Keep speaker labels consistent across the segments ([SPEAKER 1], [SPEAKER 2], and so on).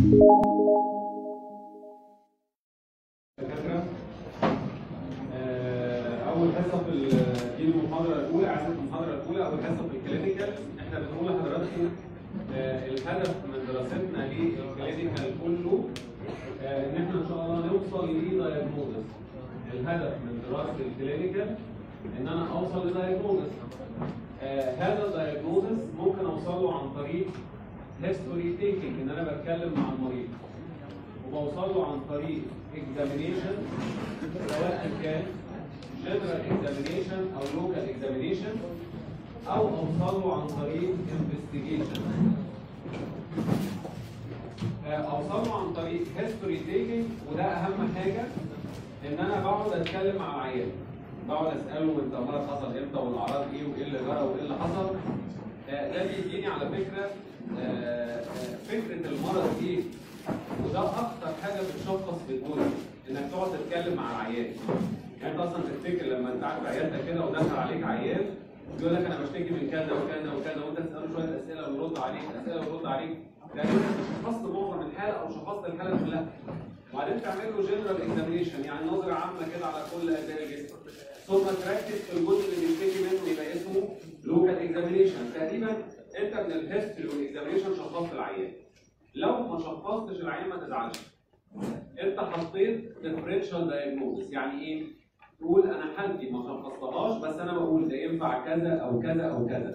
[SPEAKER 1] دكاترة آه، أول حصة في ال- دي المحاضرة الأولى عايزة المحاضرة الأولى أول حصة في الكلينيكال إحنا بنقول لحضراتكم آه، الهدف من دراستنا للكلينيكال كله آه، إن إحنا إن شاء الله نوصل لدايجنوزس الهدف من دراسة الكلينيكال إن أنا أوصل لدايجنوزس هذا الدايجنوزس ممكن أوصل له عن طريق هيستوري تيكينج إن أنا بتكلم مع المريض وبوصل له عن طريق examination سواء كان general examination او local examination او اوصل له عن طريق investigation آه، اوصل له عن طريق history taking وده اهم حاجه ان انا بقعد اتكلم مع العيان بقعد اساله انت المرض حصل امتى والاعراض ايه وايه اللي جرى وايه اللي حصل آه، ده بيديني على فكره آه، آه، فكره المرض ايه وده اكتر حاجه بتشخص في الجزء انك تقعد تتكلم مع العيان يعني انت اصلا تفتكر لما انت قاعد في عيادتك كده ودخل عليك عيان يقول لك انا بشتكي من كذا وكذا وكذا وانت تساله شويه اسئله ويرد عليك اسئله ويرد عليك يعني انت شخصت معظم الحاله او شخصت الحاله كلها وبعدين تعمل له جنرال اكزامينشن يعني نظره عامه كده على كل اجزاء الجسم ثم تركز في الجزء اللي بيشتكي منه يبقى اسمه لوكال اكزامينشن تقريبا انت من الهيستوري والاكزامينشن شخصت العيان لو ما شخصتش العيان ما تزعلش انت حطيت ديفرنشال دايجنوزس يعني ايه؟ تقول انا حالتي ما شخصتهاش بس انا بقول ده ينفع كذا او كذا او كذا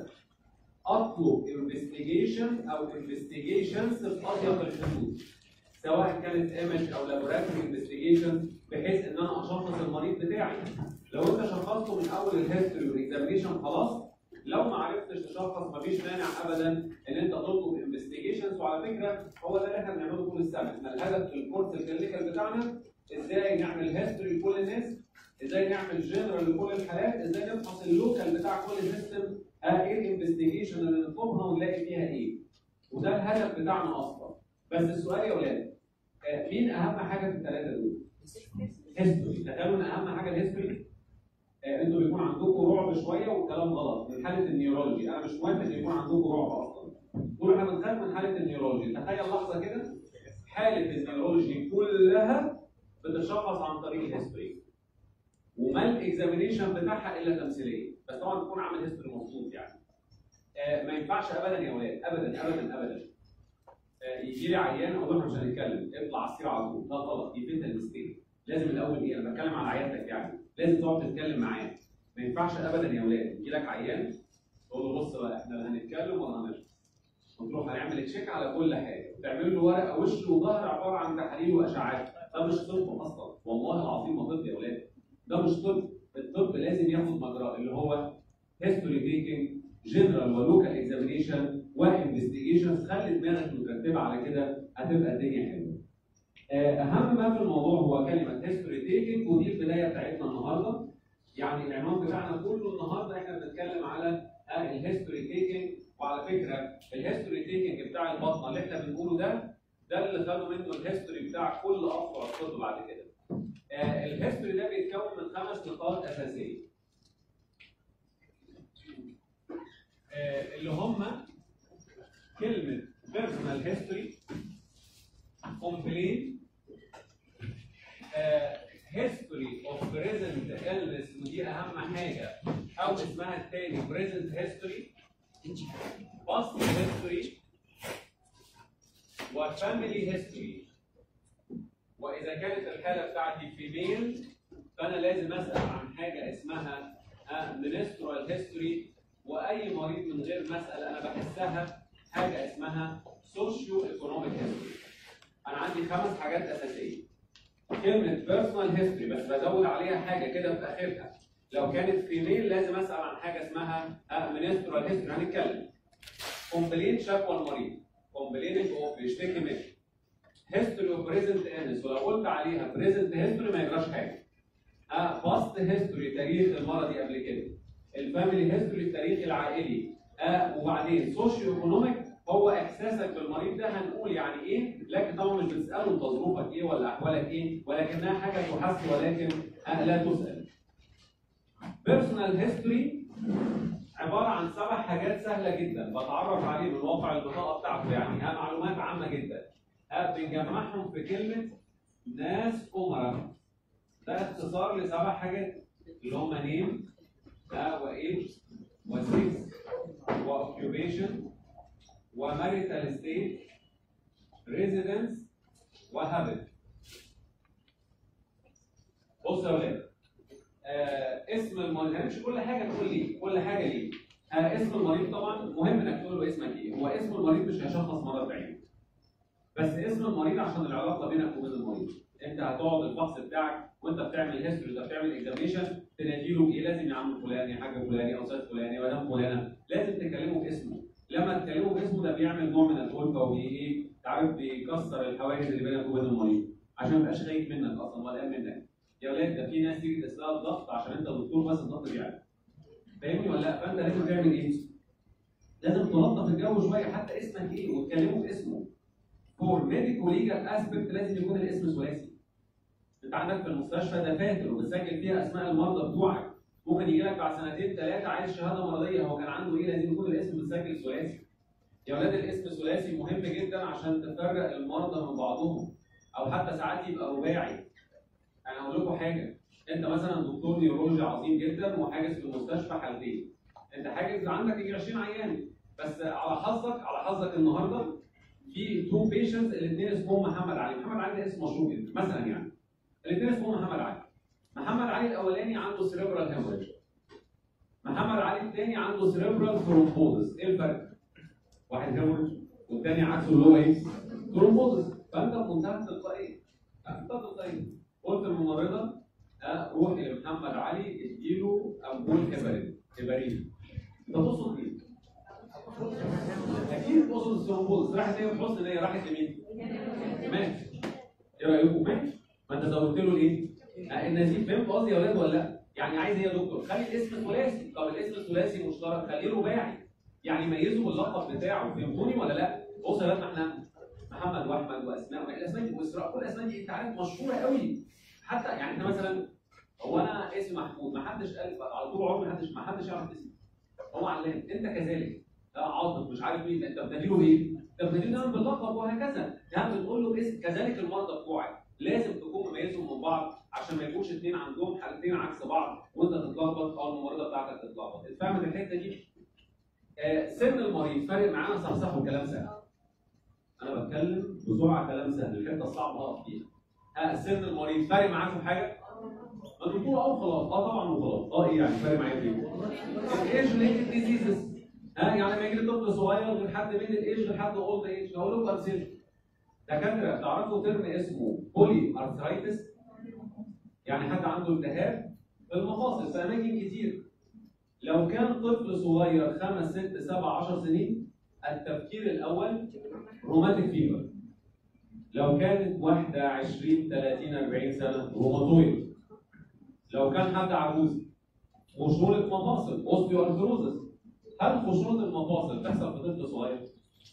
[SPEAKER 1] اطلب انفستيجيشن او انفستيجيشنز في اضيق الحدود سواء كانت ايمج او لابوراتوري انفستيجيشن بحيث ان انا اشخص المريض بتاعي لو انت شخصته من اول الهيستوري والاكزامينشن خلاص لو ما عرفتش تشخص مفيش مانع ابدا ان انت تطلب انفستيجيشنز وعلى فكره هو ده اللي احنا بنعمله طول السنه احنا الهدف في الكورس الكلينيكال بتاعنا ازاي نعمل هيستوري لكل الناس ازاي نعمل جنرال لكل الحالات ازاي نفحص اللوكال بتاع كل سيستم ايه الانفستيجيشن اللي نطلبها ونلاقي فيها ايه وده الهدف بتاعنا اصلا بس السؤال يا ولاد آه، مين اهم حاجه في الثلاثه دول؟ هيستوري تخيلوا ان اهم حاجه الهيستوري آه، انتوا بيكون عندكم رعب شويه والكلام غلط من حاله النيورولوجي انا مش موافق ان يكون عندكم رعب اصلا دول احنا بنخاف من حاله النيورولوجي تخيل لحظه كده حاله النيورولوجي كلها بتشخص عن طريق الهيستوري وما الاكزامينيشن بتاعها الا تمثيليه بس طبعا تكون عامل هيستوري مظبوط يعني آه، ما ينفعش ابدا يا ولاد ابدا ابدا ابدا آه، يجي لي عيان اقول له إحنا مش هنتكلم اطلع على السيره على طول ده غلط دي فيتا ميستيك لازم الاول ايه انا بتكلم على عيادتك يعني لازم تقعد تتكلم معاه ما ينفعش ابدا يا ولاد يجي لك عيان تقول له بص بقى احنا لا هنتكلم ولا هنشرب وتروح هنعمل تشيك على كل حاجه وتعمل له ورقه وش وظهر عباره عن تحاليل واشعاعات ده مش طب اصلا والله العظيم ما طب يا ولاد ده مش طب الطب لازم ياخد مجراه اللي هو هيستوري تيكينج جنرال ولوكال اكزامينيشن وانفستيجيشنز خلي دماغك مترتبه على كده هتبقى الدنيا حلوه. آه، اهم ما في الموضوع هو كلمه هيستوري تيكينج ودي البدايه بتاعتنا النهارده. يعني العنوان بتاعنا كله النهارده احنا بنتكلم على الهيستوري تيكينج وعلى فكره الهيستوري تيكينج بتاع البطنه اللي احنا بنقوله ده ده اللي خدوا منه الهيستوري بتاع كل افرع الطب بعد كده. آه، الهيستوري ده بيتكون من خمس نقاط اساسيه. آه، اللي هم كلمة personal history complaint آه، history of present illness ودي أهم حاجة أو اسمها التاني present history past history وفاميلي history وإذا كانت الحالة بتاعتي فيميل فأنا لازم أسأل عن حاجة اسمها منسترال هيستوري واي مريض من غير ما اسال انا بحسها حاجه اسمها سوشيو ايكونوميك هيستوري انا عندي خمس حاجات اساسيه كلمه بيرسونال هيستوري بس بزود عليها حاجه كده في اخرها لو كانت فيميل لازم اسال عن حاجه اسمها منسترال هيستوري هنتكلم كومبلين شكوى المريض كومبليننج اوف بيشتكي منه هيستوري اوف بريزنت انس ولو قلت عليها بريزنت هيستوري ما يجراش حاجه اه باست هيستوري تاريخ المرضي قبل كده الفاميلي هيستوري التاريخ العائلي آه وبعدين سوشيو ايكونوميك هو احساسك بالمريض ده هنقول يعني ايه لكن طبعا مش بتساله انت ظروفك ايه ولا احوالك ايه ولكنها حاجه تحس ولكن آه لا تسال بيرسونال هيستوري عباره عن سبع حاجات سهله جدا بتعرف عليه من واقع البطاقه بتاعته يعني ها معلومات عامه جدا آه، بنجمعهم في كلمه ناس امراء ده اختصار لسبع حاجات اللي هم نيم وايج وسكس واوكيوبيشن وماريتال ستيت ريزيدنس وهابت بص يا ولاد آه اسم المريض مش كل حاجه تقول لي كل حاجه ليه آه اسم المريض طبعا مهم انك تقول له اسمك ايه هو اسم المريض مش هيشخص مرض بعينه بس اسم المريض عشان العلاقه بينك وبين المريض انت هتقعد الفحص بتاعك وانت بتعمل هيستوري وانت بتعمل اكزاميشن تناديله بايه لازم يا عم فلان يا حاج فلان يا استاذ فلان يا مدام فلانه لازم تكلمه باسمه لما تكلمه باسمه ده بيعمل نوع من الالفه وايه تعرف بيكسر الحواجز اللي بينك وبين المريض عشان ما يبقاش خايف منك اصلا ولا قلقان منك يا ولاد ده في ناس تيجي تسالها الضغط عشان انت دكتور بس الضغط بيعلى فاهمني ولا لا فانت لازم تعمل ايه؟ لازم تلطف الجو شويه حتى اسمك ايه وتكلمه باسمه فور ميديكو ليجال اسبكت لازم يكون الاسم ثلاثي انت عندك في المستشفى دفاتر وبتسجل فيها اسماء المرضى بتوعك ممكن يجي لك بعد سنتين ثلاثه عايز شهاده مرضيه هو كان عنده ايه لازم يكون الاسم متسجل ثلاثي يا ولاد الاسم ثلاثي مهم جدا عشان تفرق المرضى من بعضهم او حتى ساعات يبقى رباعي انا هقول لكم حاجه انت مثلا دكتور نيورولوجي عظيم جدا وحاجز في المستشفى حالتين انت حاجز عندك يجي 20 عيان بس على حظك على حظك النهارده في تو بيشنتس الاثنين اسمهم محمد علي محمد علي ده اسم مشهور جدا مثلا يعني الاثنين اسمهم محمد علي محمد علي الاولاني عنده سيريبرال هيموريج محمد علي الثاني عنده سيريبرال ثرومبوزس ايه الفرق واحد هيموريج والثاني عكسه اللي هو ايه ثرومبوزس فانت بمنتهى التلقائيه بمنتهى التلقائيه قلت للممرضه آه، روح لمحمد علي اديله امبول هيبارين هيبارين انت تقصد ايه؟ اكيد تقصد الثرومبوزس راحت هي بحسن نيه راحت لمين؟ ماشي ايه رايكم ماشي؟ ما انت زودت له الايه؟ آه، النزيف فهمت قصدي يا ولاد ولا لا؟ يعني عايز ايه يا دكتور؟ خلي الاسم ثلاثي، طب الاسم الثلاثي مشترك خليه رباعي يعني ميزه باللقب بتاعه فهمتوني ولا لا؟ بص يا ولاد ما احنا محمد واحمد واسماء الاسماء دي واسراء كل الاسماء دي انت عارف مشهوره قوي حتى يعني احنا مثلا هو انا اسمي محمود ما حدش قال على طول عمري ما حدش ما حدش يعرف اسمي هو علام انت كذلك آه، عاطف مش عارف مين انت بتديله ايه؟ انت بتديله دايما باللقب وهكذا يعني بتقول له اسم كذلك المرضى بتوعك لازم تكون مميزهم من بعض عشان ما يكونش اثنين عندهم حالتين عكس بعض وانت تتلخبط او الممرضه بتاعتك تتلخبط اتفهمت الحته دي؟ آه سن المريض فارق معانا صحصح وكلام سهل انا بتكلم بسرعه كلام سهل الحته الصعبه هقف فيها ها سن المريض فارق معاكم حاجه؟ ما تقولوا اه خلاص اه طبعا وخلاص اه ايه يعني فارق معايا في ايه؟ ايج ريليتد ديزيزز ها يعني لما يجي لي طفل صغير من حد من الايج لحد اولد ايج هقول لكم امثله دكاتره تعرفوا ترم اسمه بولي ارثرايتس يعني حد عنده التهاب في المفاصل في اماكن كتير لو كان طفل صغير خمس ست سبع عشر سنين التفكير الاول روماتيك فيبر لو كانت واحدة 20 30 40 سنة روماتويد لو كان حد عجوز خشونة مفاصل اوستيو ارثروزس هل خشونة المفاصل تحصل في طفل صغير؟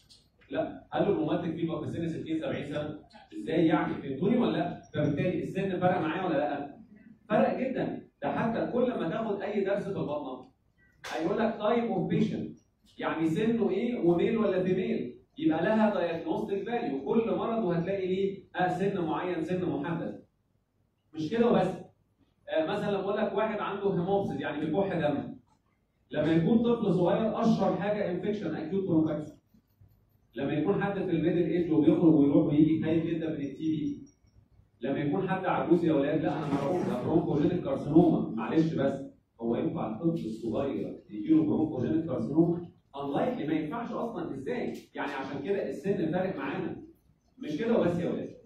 [SPEAKER 1] لا هل الروماتيك فيبر في سن 60 70 سنة؟ ازاي يعني فهمتوني ولا لا؟ فبالتالي السن فرق معايا ولا لا؟ فرق جدا ده حتى كل ما تاخد اي درس في البطنة هيقول لك تايب اوف بيشنت يعني سنه ايه وميل ولا فيميل يبقى لها دايجنوستيك فاليو كل مرض وهتلاقي ليه آه سن معين سن محدد مش كده وبس آه مثلا لما اقول لك واحد عنده هيموبسيس يعني بيكح دم لما يكون طفل صغير اشهر حاجه انفكشن اكيوت برونكايتس لما يكون حد في الميدل ايج وبيخرج ويروح ويجي خايف جدا من التي بي لما يكون حد عجوز يا ولاد لا انا مرعوب ده برونكوجينيك كارسينوما معلش بس هو ينفع الطفل الصغير يجي له برونكوجينيك كارسينوما unlikely ما ينفعش اصلا ازاي؟ يعني عشان كده السن فارق معانا مش كده وبس يا ولاد.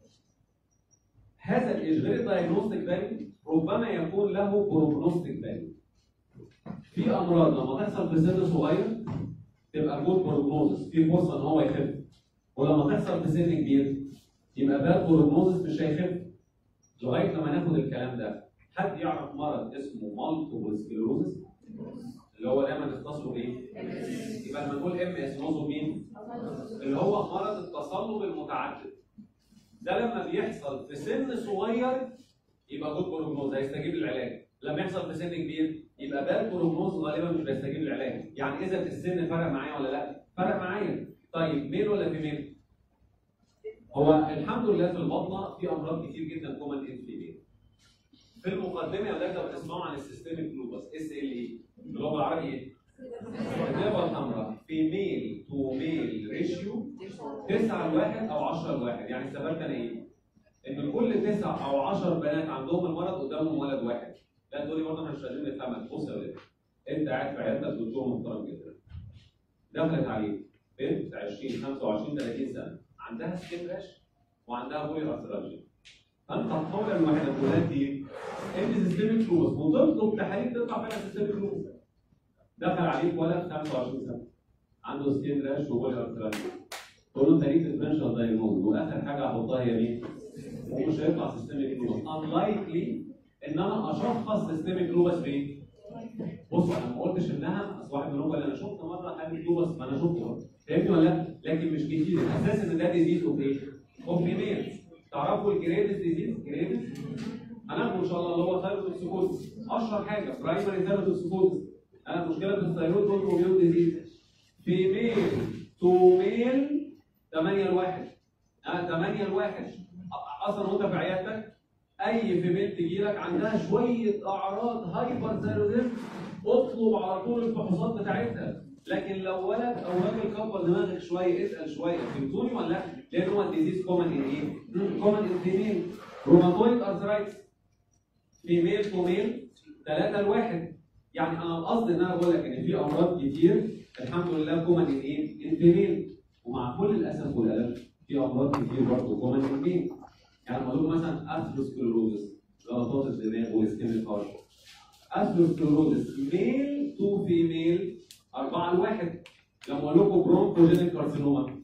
[SPEAKER 1] هذا الاشغال الدايجنوستيك فاليو ربما يكون له بروجنوستيك فاليو. في امراض لما تحصل في سن صغير تبقى جود بروجنوزس في فرصه ان هو يخف. ولما تحصل في سن كبير يبقى باد بروجنوزس مش هيخف. لغايه لما ناخد الكلام ده حد يعرف مرض اسمه مالتيبل سكليروزس اللي هو دايما نختصره ايه؟ يبقى لما نقول ام اس نقصد مين؟ اللي هو مرض التصلب المتعدد. ده لما بيحصل في سن صغير يبقى جود بروجنوز هيستجيب للعلاج. لما يحصل في سن كبير يبقى باد بروجنوز غالبا مش بيستجيب للعلاج. يعني اذا السن فرق معايا ولا لا؟ فرق معايا. طيب ميل ولا فيميل؟ هو الحمد لله في البطنه في امراض كتير جدا كومن ان في في المقدمه يا ولاد لو بتسمعوا عن السيستميك لوبس اس ال اي باللغه العربيه ايه؟ النبره الحمراء في ميل تو ميل ريشيو 9 لواحد او 10 لواحد يعني استفدت انا ايه؟ ان كل تسع او 10 بنات عندهم المرض قدامهم ولد واحد لا تقول لي برضه احنا مش قادرين نفهمك بص يا ولاد انت قاعد في عيادتك دكتور محترم جدا دخلت عليك بنت 20 25 30 سنه عندها سكين راش وعندها بولي ارثرالجيا فانت هتحاول الواحده الولاد دي انت سيستميك لوز وتطلب تحاليل تطلع فيها سيستميك لوز دخل عليك ولد 25 سنه عنده سكين راش وبولي ارثرالجيا تقول له انت ليك ديفرنشال دايجنوز واخر حاجه هحطها هي مين؟ ومش هيطلع سيستميك لوبس unlikely ان انا اشخص سيستميك لوبس فين؟ بص انا ما قلتش انها اصل واحد منهم قال انا شفت مره حاله لوبس ما انا شفته فهمت ولا لا؟ لكن مش كتير الاساس ان ده ديزيز اوف ايه؟ اوف فيميل تعرفوا الجريفز ديزيز جريفز هناخده ان شاء الله اللي هو ثايروتوكسيكوز اشهر حاجه برايمري ثايروتوكسيكوز انا المشكله في الثايرويد اوتوميون ديزيز فيميل تو ميل 8 لواحد اه 8 لواحد اصلا وانت في عيادتك اي فيميل تجي لك عندها شويه اعراض هايبر ثايرويدزم اطلب على طول الفحوصات بتاعتها لكن لو ولد او راجل كبر دماغك شويه اسال شويه فهمتوني ولا لا؟ لان هو الديزيز كومن ان ايه؟ كومن ان فيميل روماتويد ارثرايتس فيميل تو ميل 3 لواحد يعني انا القصد ان انا بقول لك ان في امراض كتير الحمد لله كومن ان ايه؟ ان فيميل ومع كل الاسف والالم في امراض كتير برضه كومن ان مين؟ يعني اقول لكم مثلا اثروسكلروزس جلطات الدماغ والسكيميك هارت اثروسكلروزس ميل تو فيميل 4 لواحد لما اقول لكم برونكوجينيك كارسينوما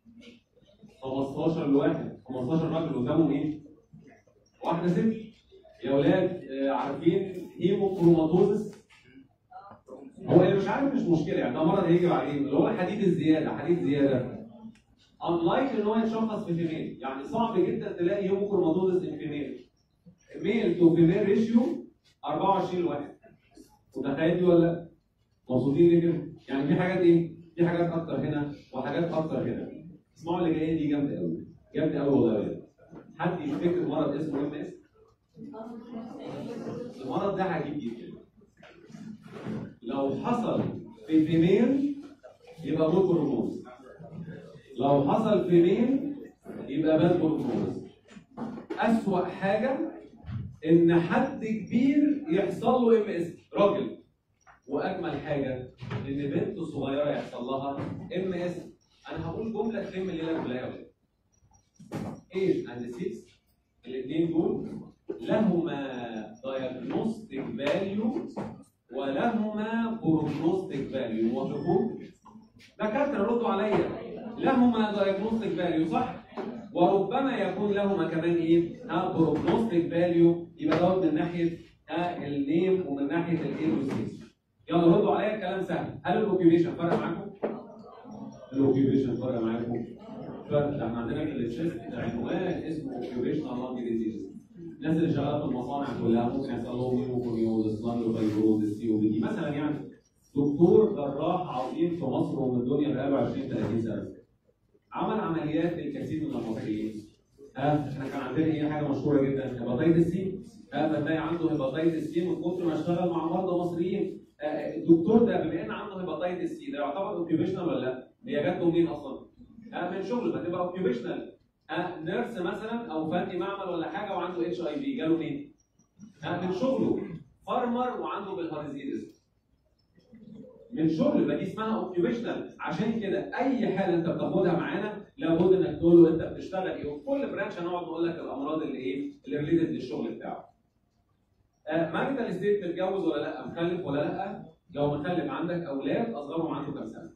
[SPEAKER 1] 15 لواحد 15 راجل قدامهم ايه؟ واحده ست يا اولاد آه، عارفين هيموكروماتوزس هو اللي مش عارف مش مشكله يعني ده مرض هيجي بعدين اللي هو حديد الزياده حديد زياده unlikely ان هو يتشخص في فيميل يعني صعب جدا تلاقي هيموكروماتوزس ان فيميل ميل تو فيميل ريشيو 24 لواحد متخيل دي ولا لا؟ مبسوطين ليه كده؟ يعني في حاجات ايه؟ في حاجات اكتر هنا وحاجات اكتر هنا اسمعوا اللي جايه دي جامده قوي جامده قوي والله يا ولاد. حد يفتكر مرض اسمه ام اس؟ المرض ده عجيب جدا لو حصل في فيميل يبقى جود بروجنوز لو حصل في ميل يبقى باد بروجنوز أسوأ حاجة إن حد كبير يحصل له ام اس راجل وأجمل حاجة إن بنت صغيرة يحصل لها ام اس أنا هقول جملة تلم الليلة كلها يا ولاد ايج اند 6 الاثنين دول لهما diagnostic value ولهما prognostic value موافقون؟ دكاتره ردوا عليا لهما diagnostic value صح؟ وربما يكون لهما كمان ايه؟ ها prognostic value يبقى دوت من ناحيه ها النيم ومن ناحيه الايه والسيس يلا ردوا عليا الكلام سهل هل الاوكيبيشن فرق معاكم؟ الاوكيبيشن فرق معاكم؟ فرق ده احنا عندنا في التشيست عنوان اسمه اوكيبيشنال لانج ديزيز الناس اللي شغاله في المصانع كلها ممكن يحصل لهم نيموكونيوزس لانج فايبروزس سي او بي دي مثلا يعني دكتور جراح عظيم في مصر ومن الدنيا بقاله 20 30 سنه عمل عمليات للكثير من المصريين ها احنا كان عندنا ايه حاجه مشهوره جدا هيباتيتس سي ها فتلاقي عنده هيباتيتس سي من كتر ما اشتغل مع مرضى مصريين آه، الدكتور ده بما ان عنده هيباتيتس سي ده يعتبر اوكيبيشنال ولا لا؟ هي جات له منين اصلا؟ آه، من شغل فتبقى اوكيبيشنال نيرس مثلا او فني معمل ولا حاجه وعنده اتش اي في جاله منين؟ آه، من شغله فارمر وعنده بالهارزيدس من شغل يبقى دي اسمها اوكيبيشنال عشان كده اي حاله انت بتاخدها معانا لابد انك تقول له انت بتشتغل ايه وفي كل برانش هنقعد نقول لك الامراض اللي ايه اللي ريليتد للشغل بتاعه. ماريتال ستيت تتجوز ولا لا مخلف ولا لا لو مخلف عندك اولاد اصغرهم عنده كام سنه؟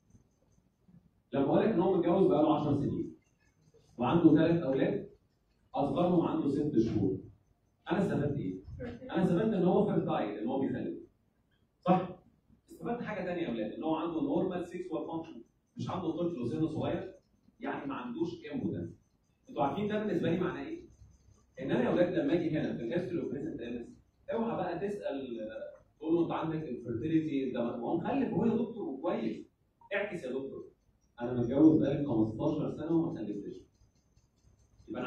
[SPEAKER 1] لما اقول لك ان هو متجوز بقاله 10 سنين وعنده ثلاث اولاد اصغرهم عنده ست شهور انا استفدت ايه؟ انا استفدت ان هو فيرتايل ان هو بيخلف صح؟ استفدت حاجه ثانيه يا اولاد ان هو عنده نورمال سيكسوال فانكشن مش عنده طفل وسنه صغير يعني ما عندوش امبوتنس انتوا عارفين ده بالنسبه لي معناه ايه؟ ان انا يا اولاد لما اجي هنا في الهيستوري اوف بريزنت النس اوعى بقى تسال آه، تقول له انت عندك انفيرتيليتي ده ما هو مخلف هو يا دكتور وكويس اعكس يا دكتور انا متجوز بقالي 15 سنه وما خلفتش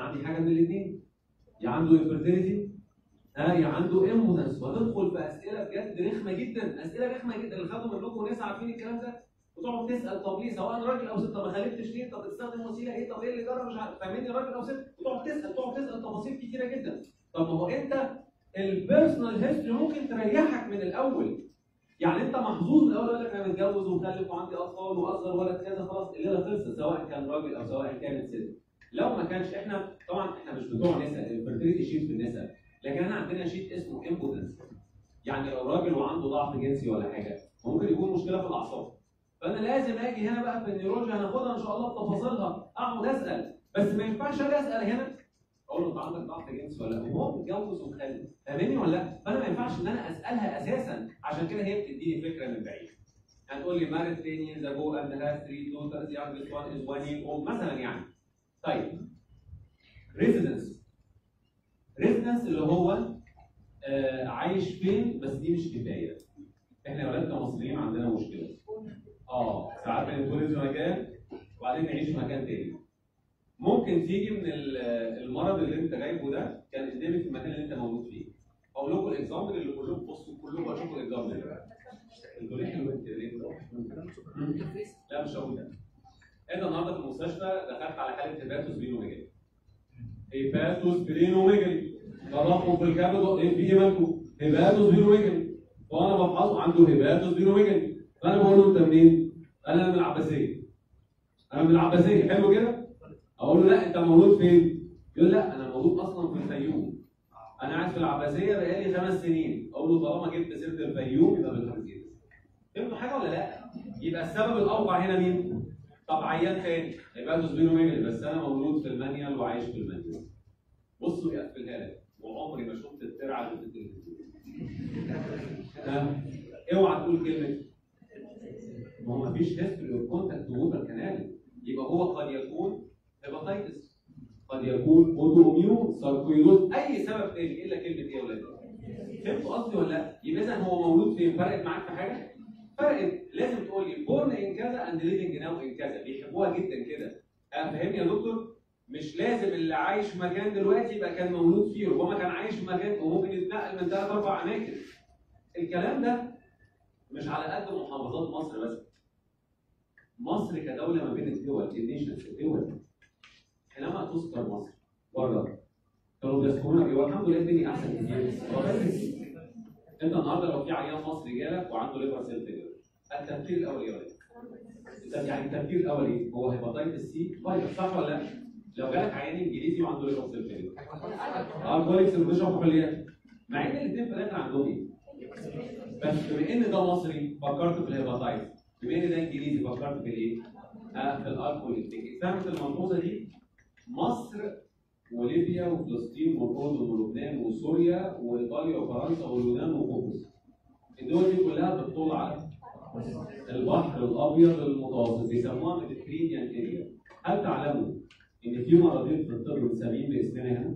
[SPEAKER 2] عندي حاجه من الاثنين يا عنده انفيرتيليتي ها يا عنده امبوتنس وتدخل في اسئله بجد رخمه جدا اسئله رخمه جدا اللي خدوا منكم ناس عارفين الكلام ده وتقعد تسال طب ليه سواء راجل او ست طب ما خالفتش ليه طب بتستخدم وسيله ايه طب ايه اللي جرى مش عارف فاهمني راجل او ست وتقعد تسال تقعد تسال تفاصيل كتيره جدا طب ما هو انت البيرسونال هيستوري ممكن تريحك من الاول يعني انت محظوظ من الاول يقول لك انا متجوز ومخلف وعندي اطفال واصغر ولد كذا خلاص الليله خلصت سواء كان راجل او سواء كانت ست لو ما كانش احنا طبعا احنا مش بتوع نساء الفرتيليتي شيت في النساء لكن احنا عندنا شيت اسمه امبوتنس يعني لو راجل وعنده ضعف جنسي ولا حاجه ممكن يكون مشكله في الاعصاب فانا لازم اجي هنا بقى في النيورولوجيا هناخدها ان شاء الله بتفاصيلها اقعد اسال بس ما ينفعش اجي اسال هنا اقول له انت عندك ضعف جنسي ولا لا وهو متجوز ومخلف فاهمني ولا لا؟ فانا ما ينفعش ان انا اسالها اساسا عشان كده هي بتديني فكره من بعيد هتقول لي مارد 10 years ago and has three daughters youngest one is one year old مثلا يعني طيب ريزيدنس ريزيدنس اللي هو آه عايش فين بس دي مش كفايه احنا يا ولاد كمصريين عندنا مشكله اه ساعات بنتولد في مكان وبعدين نعيش في مكان تاني ممكن تيجي من ال- المرض اللي انت جايبه ده كان انديميك في المكان اللي انت موجود فيه اقول لكم الاكزامبل اللي كلكم بصوا كلكم هتشوفوا الاكزامبل ده انتوا ليه حلوين كده ليه؟ لا مش هقول ده انت النهارده في المستشفى دخلت على حاله هيباتوس بينوميجالي هيباتوس بينوميجالي تضخم في الكبد ايه في ايه مالكم؟ هيباتوس بينوميجالي وانا بفحصه عنده هيباتوس بينوميجالي فانا بقول له انت منين؟ انا من العباسيه انا من العباسيه حلو كده؟ اقول له لا انت مولود فين؟ يقول لا انا مولود اصلا في الفيوم انا قاعد في العباسيه بقالي خمس سنين اقول له طالما جبت سيره الفيوم يبقى بالخمسين فهمتوا حاجه ولا لا؟ يبقى السبب الاوقع هنا مين؟ طب عيان تاني يبقى سبينو ميجري بس انا مولود في المانيال وعايش في المانيال بصوا يقفلها لك وعمري ما شفت الترعه اللي في التلفزيون ها؟ اوعى تقول كلمه ما هو مفيش هيستوري اوف كونتاكت ووتر كانال يبقى هو قد يكون هيباتيتس قد يكون اوتو اميون ساركويدوز اي سبب تاني الا كلمه ايه يا ولاد؟ فهمتوا قصدي ولا لا؟ يبقى اذا هو مولود فين؟ فرقت معاك في حاجه؟ فرقت لازم تقول لي بورن ان كذا اند ليفنج ناو ان كذا بيحبوها جدا كده أه فاهمني يا دكتور؟ مش لازم اللي عايش في مكان دلوقتي يبقى كان مولود فيه ربما كان عايش في مكان وممكن يتنقل من ثلاث اربع اماكن الكلام ده مش على قد محافظات مصر بس مصر كدوله ما بين الدول النيشنز الدول حينما تذكر مصر بره كانوا بيذكرونا ايه والحمد لله الدنيا احسن كتير انت النهارده لو في عيان مصري جالك وعنده ليفر سيل فيلر التفكير الاول ايه يا ولد؟ طب يعني التفكير الاول ايه؟ هو هيباتيتس سي فيروس صح ولا لا؟ لو جالك عيان انجليزي وعنده ليفر سيل فيلر الكوليكس اللي بيشرب كحوليات مع ان الاثنين في الاخر عندهم ايه؟ بس بما ان ده مصري فكرت في الهيباتيتس بما ان ده انجليزي فكرت في الايه؟ آه في الالكول فهمت الملحوظه دي؟ مصر وليبيا وفلسطين والاردن ولبنان وسوريا وايطاليا وفرنسا واليونان وقبرص الدول دي كلها بتطل على البحر الابيض المتوسط بيسموها ميديترينيان اريا هل تعلموا ان في مرضين في الطب متسمين باسمنا هنا؟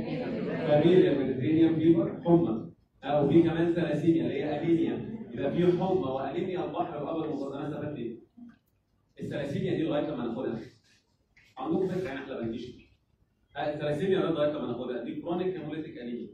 [SPEAKER 2] فاميليا ميديترينيان فيبر حمى او في كمان ثلاسيميا اللي هي انيميا يبقى في حمى وانيميا البحر الابيض المتوسط انا استفدت ايه؟ الثلاسيميا دي لغايه لما ناخدها عندكم فكره يعني احنا ما بنجيش الثلاسيميا لغايه لما ناخدها دي كرونيك هيموليتيك انيميا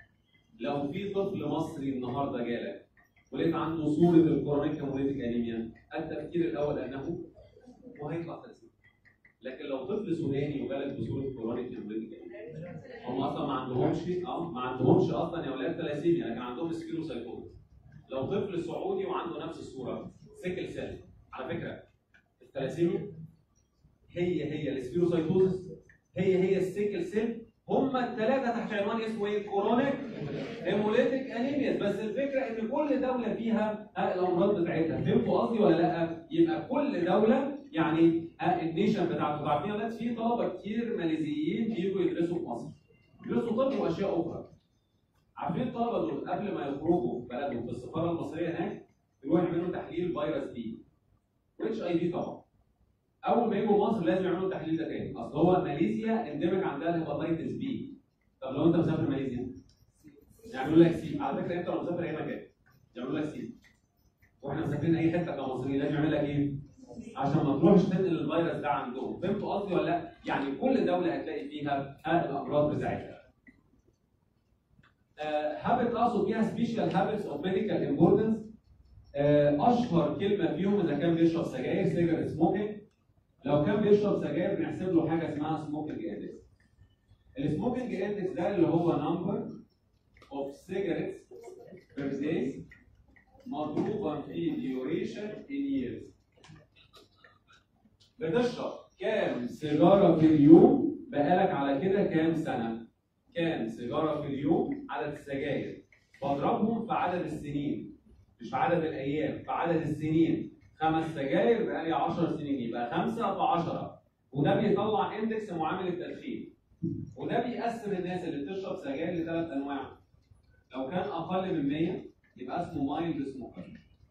[SPEAKER 2] لو في طفل مصري النهارده جالك ولقيت عنده صوره الكرونيك هيموليتيك انيميا التفكير الاول انه وهيطلع ثلاسيميا لكن لو طفل سوداني وجالك بصوره كرونيك هيموليتيك انيميا هم اصلا ما عندهمش اه ما عندهمش اصلا يا اولاد ثلاسيميا لكن عندهم سكيروسايتوز لو طفل سعودي وعنده نفس الصوره سيكل سيل على فكره الثلاسيميا هي هي السكيروسايتوزس هي هي السيكل سيل هما الثلاثه تحت عنوان اسمه ايه؟ كورونيك هيموليتيك انيميا بس الفكره ان كل دوله فيها ها الامراض بتاعتها فهمتوا قصدي ولا لا؟ يبقى كل دوله يعني ها النيشن بتاعته عارفين يا ولاد في طلبه كتير ماليزيين بيجوا يدرسوا في مصر يدرسوا طب واشياء اخرى عارفين الطلبه دول قبل ما يخرجوا بلدهم في السفاره المصريه هناك يروحوا يعملوا تحليل فيروس بي واتش اي في طبعا اول ما يجوا مصر لازم يعملوا التحليل ده تاني اصل هو ماليزيا اندمج عندها الهيباتيتس بي طب لو انت مسافر ماليزيا يعملوا لك سي على فكره انت لو مسافر اي مكان يعملوا لك سي واحنا مسافرين اي حته كمصريين لازم يعمل لك ايه؟ عشان ما تروحش تنقل الفيروس ده عندهم فهمتوا قصدي ولا لا؟ يعني كل دوله هتلاقي فيها ها الامراض بتاعتها هابت اقصد بيها سبيشال هابتس اوف ميديكال امبورتنس اشهر كلمه فيهم اذا كان بيشرب سجاير سيجار سموكينج لو كان بيشرب سجاير بنحسب له حاجه اسمها سموكينج اندكس السموكينج اندكس ده اللي هو نمبر اوف سيجاريتس بير داي مضروبا في ديوريشن ان ييرز بتشرب كام سيجاره في اليوم بقالك على كده كام سنه كام سيجاره في اليوم عدد السجاير بضربهم في عدد السنين مش في عدد الايام في عدد السنين خمس سجاير بقالي 10 سنين يبقى 5 في 10 وده بيطلع اندكس معامل التدخين وده بيقسم الناس اللي بتشرب سجاير لثلاث انواع لو كان اقل من 100 يبقى اسمه مايلد سموكر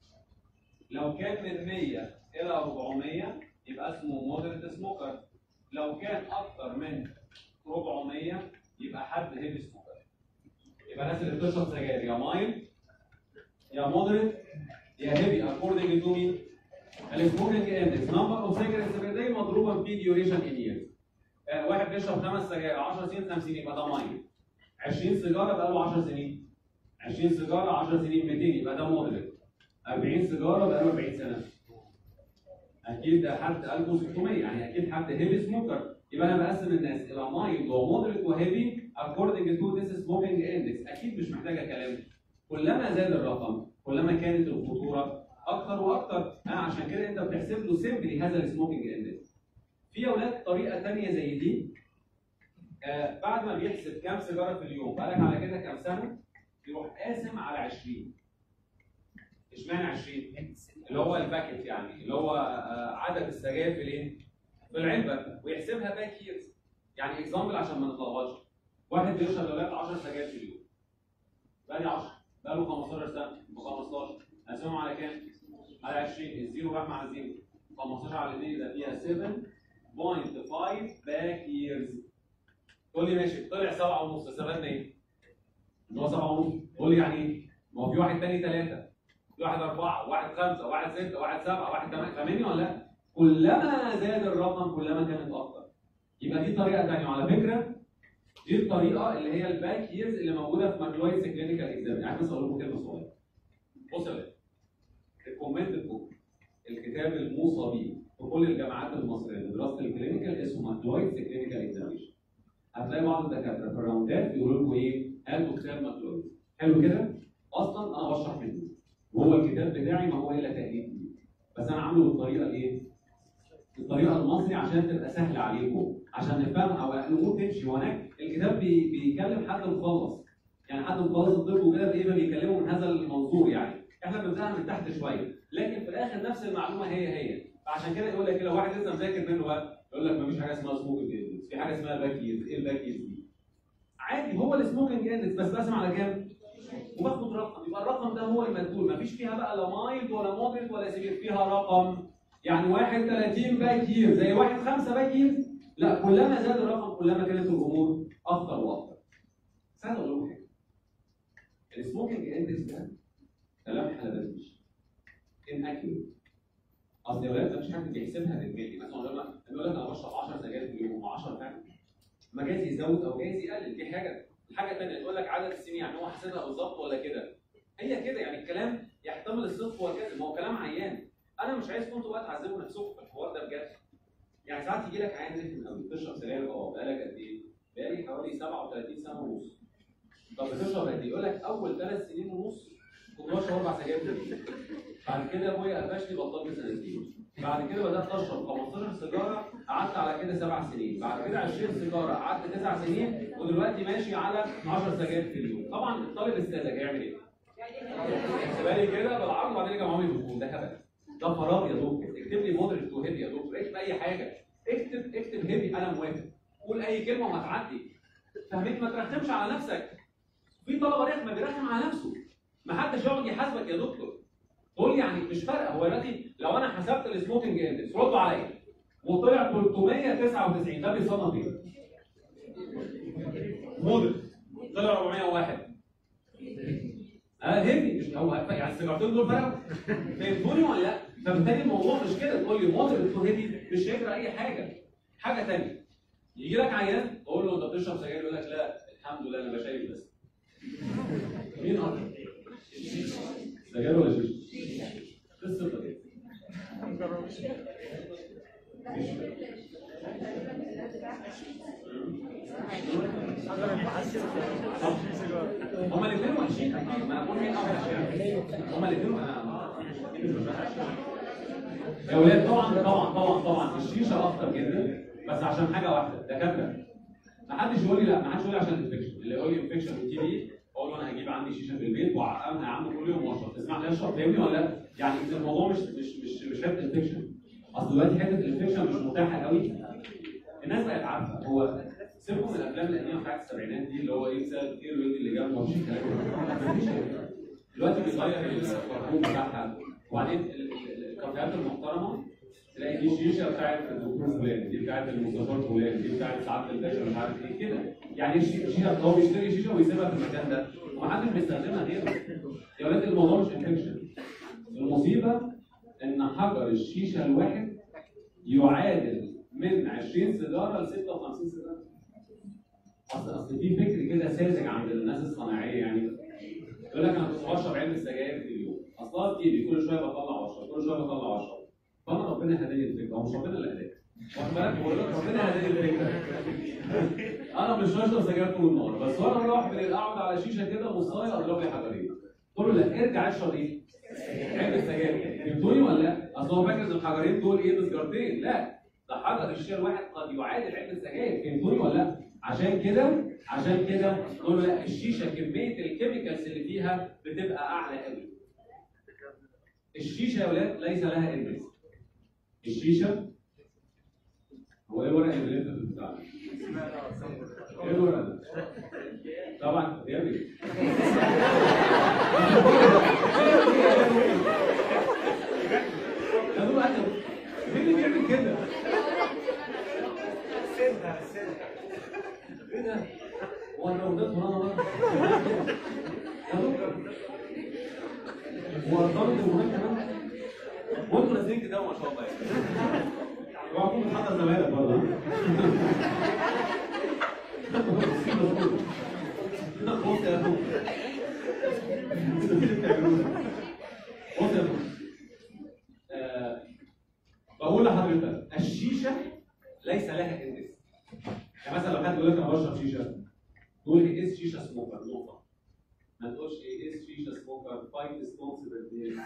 [SPEAKER 2] لو كان من 100 الى 400 يبقى اسمه مودريت سموكر لو كان اكتر من 400 يبقى حد هيفي سموكر يبقى الناس اللي بتشرب سجاير يا مايلد يا مودريت يا هيفي اكوردنج تو مين السموكينج اندكس نمبر اوف سيجرتس بير داي مضروبا في ديوريشن ان ييرز واحد بيشرب خمس سجاير 10 سنين 50 يبقى ده مايلد 20 سيجاره بقى له 10 سنين 20 سيجاره 10 سنين 200 يبقى ده مودريت 40 سيجاره بقى له 40 سنه اكيد ده حد قلبه 600 يعني اكيد حد هيفي سموكر يبقى انا بقسم الناس الى مايلد ومودريت وهيفي according to this smoking index اكيد مش محتاجه كلام كلما زاد الرقم كلما كانت الخطوره اكتر واكتر آه عشان كده انت بتحسب له سيمبلي هذا السموكينج اندكس في اولاد طريقه ثانيه زي دي آه بعد ما بيحسب كام سيجاره في اليوم بقالك على كده كام سنه يروح قاسم على 20 اشمعنى 20 اللي هو الباكت يعني اللي هو آه عدد السجاير في الايه في العلبه ويحسبها باك ييرز يعني اكزامبل عشان ما نتلخبطش واحد بيشرب لغايه 10 سجاير في اليوم بقالي 10 بقاله 15 سنه ب 15 هقسمهم على كام؟ على 20 الزيرو راح مع الزيرو 15 على 2 يبقى فيها 7.5 باك ييرز تقول لي ماشي طلع 7 ونص استفدنا ايه؟ ان هو 7 ونص تقول لي يعني ايه؟ ما هو في واحد تاني 3 في واحد 4 واحد 5 واحد 6 واحد 7 واحد 8 فاهمني ولا لا؟ كلما زاد الرقم كلما كانت اكتر يبقى دي طريقه ثانيه وعلى فكره دي الطريقه اللي هي الباك ييرز اللي موجوده في ماكلويدز كلينيكال اكزام يعني بس اقول لكم كلمه صغيره بص يا ولاد ريكومندد بوك الكتاب الموصى به في كل الجامعات المصريه لدراسه الكلينيكال اسمه ماكلويدز كلينيكال اكزاميشن هتلاقي بعض الدكاتره في الراوندات بيقولوا لكم ايه هاتوا كتاب ماكلويدز حلو كده اصلا انا بشرح منه وهو الكتاب بتاعي ما هو الا تقليد بس انا عامله بالطريقه الايه؟ بالطريقه المصري عشان تبقى سهله عليكم عشان نفهم او الامور تمشي هناك الكتاب بي بيكلم حد مخلص يعني حد مخلص الطب وكده تلاقيه بيكلمه من هذا المنظور يعني احنا بنبداها من تحت شويه لكن في الاخر نفس المعلومه هي هي فعشان كده يقول لك لو واحد لسه مذاكر منه بقى يقول لك مفيش حاجه اسمها سموكينج اندكس في حاجه اسمها باك ييرز ايه الباك ييرز دي؟ عادي هو السموكينج اندكس بس بقسم على كام؟ وباخد رقم يبقى الرقم ده هو المدلول مفيش فيها بقى لا مايلد ولا مودريت ولا سيفير فيها رقم يعني واحد 30 باك يير زي واحد 5 باك يير لا كلما زاد الرقم كلما كانت الامور اخطر واخطر سهل اقول لكم حاجه السموكينج اندكس ده كلام حلباتيش ان اكيوريت اصل يا ولاد مفيش حد بيحسبها بالملي مثلا يقول لك يقول لك انا بشرب 10 سجاير في اليوم 10 فعلا ما جايز يزود او جايز يقلل دي حاجه الحاجه الثانيه تقول لك عدد السنين يعني هو حاسبها بالظبط ولا كده هي كده يعني الكلام يحتمل الصدق والكذب ما هو كلام عيان انا مش عايزكم انتوا بقى تعذبوا نفسكم في الحوار ده بجد يعني ساعات يجي لك عيان رخم قوي بتشرب سجاير اه بقالك قد ايه؟ بقالي حوالي 37 سنه ونص طب بتشرب قد ايه؟ يقول لك اول ثلاث سنين ونص كنت بشرب اربع سجاير في اليوم بعد كده ابويا قفشني بطلت سنتين بعد كده بدات اشرب 15 سيجاره قعدت على كده سبع سنين بعد كده 20 سيجاره قعدت تسع سنين ودلوقتي ماشي على 10 سجاير في اليوم طبعا الطالب الساذج هيعمل ايه؟ يحسبها لي كده بالعرض وبعدين يرجع معاهم يبصوا ده هبل ده فراغ يا دكتور اكتب لي مودريت تو هيفي يا دكتور اكتب اي حاجه اكتب اكتب هيفي انا موافق قول اي كلمه وهتعدي فهمت ما ترخمش على نفسك في طلبه رخمه بيرخم على نفسه ما حدش يقعد يحاسبك يا دكتور تقول يعني مش فارقه هو دلوقتي لو انا حسبت السموكينج اندكس ردوا عليا وطلع 399 ده بيصنف ايه؟ مودريت طلع 401 اه هيفي مش هو يعني السيجارتين دول فرقوا فهمتوني ولا لا؟ فبالتالي الموضوع مش كده تقول لي مودريت تو هيفي مش هيجرى اي حاجه حاجه ثانيه يجي لك عيان تقول له انت بتشرب سجاير يقول لك لا الحمد لله انا بشايف بس مين اكتر؟ سجاير ولا شيشه؟ قصه ايه؟ هما الاثنين وحشين اكيد ما اقول مين اوحش يعني هما الاثنين انا يا ولاد طبعا طبعا طبعا طبعا الشيشه اخطر جدا بس عشان حاجه واحده دكاتره ما حدش يقول لي لا ما حدش يقول لي عشان الانفكشن اللي يقول لي انفكشن في تي بي اقول له انا هجيب عندي شيشه في البيت واعقمها يا عم كل يوم واشرب تسمع لي اشرب فاهمني ولا لا؟ يعني الموضوع مش مش مش مش حته انفكشن اصل دلوقتي حته الانفكشن مش متاحه قوي الناس بقت عارفه هو سيبكم من الافلام القديمه بتاعت السبعينات دي اللي هو ايه بسبب ايه الويد اللي جنبه مفيش الكلام ده مفيش كده. دلوقتي بيغير الكرتون بتاعها وبعدين ال- ال- الكافيهات المحترمه تلاقي دي شيشه بتاعت الدكتور فلان دي بتاعت المستشار فلان دي بتاعت سعاده الباشا مش عارف ايه كده يعني الشي- الشيشه هو بيشتري شيشه ويسيبها في المكان ده ومحدش بيستخدمها غيره يا ولاد الموضوع مش انفكشن المصيبه ان حجر الشيشه الواحد يعادل من 20 سيجاره ل 56 سيجاره اصل اصل في فكر كده ساذج عند الناس الصناعيه يعني يقول لك انا كنت بشرب علبه سجاير في اليوم اصلا في ايدي كل شويه بطلع واشرب كل شويه بطلع واشرب فانا ربنا هداني الفكره هو مش ربنا اللي هداني واخد بالك بقول لك ربنا هداني الفكره انا مش بشرب سجاير طول النهار بس وانا بروح بالليل اقعد على شيشه كده مصايه اضرب لي حجرين قلت له لا ارجع اشرب ايه؟ علبه سجاير فهمتوني ولا لا؟ اصل هو فاكر ان الحجرين دول ايه بسجارتين لا ده حجر الشير واحد قد يعادل علبه سجاير فهمتوني ولا لا؟ عشان كده عشان كده نقول له لا الشيشه كميه الكيميكالز اللي فيها بتبقى اعلى قوي. الشيشه يا ولاد ليس لها انبس. الشيشه هو ايه الورق اللي بنلف في البتاع؟ ايه الورق ده؟ طبعا يا بيه يا دول اكل مين اللي بيعمل كده؟ ايه ده؟ هو انا رديت ورانا بقى؟ يا دكتور هو ضابط المهم كمان؟ وانتوا نازلين كده ما شاء الله يعني اوعى تكون بتحضر زمايلك برضه بص يا اخوك بص يا اخوك آه، بقول لحضرتك الشيشه ليس لها اندس يعني مثلا لو حد يقول لك انا بشرب شيشه تقول لي اس شيشه سموكر نقطه ما تقولش ايه اس شيشه سموكر فايت سبونسبل في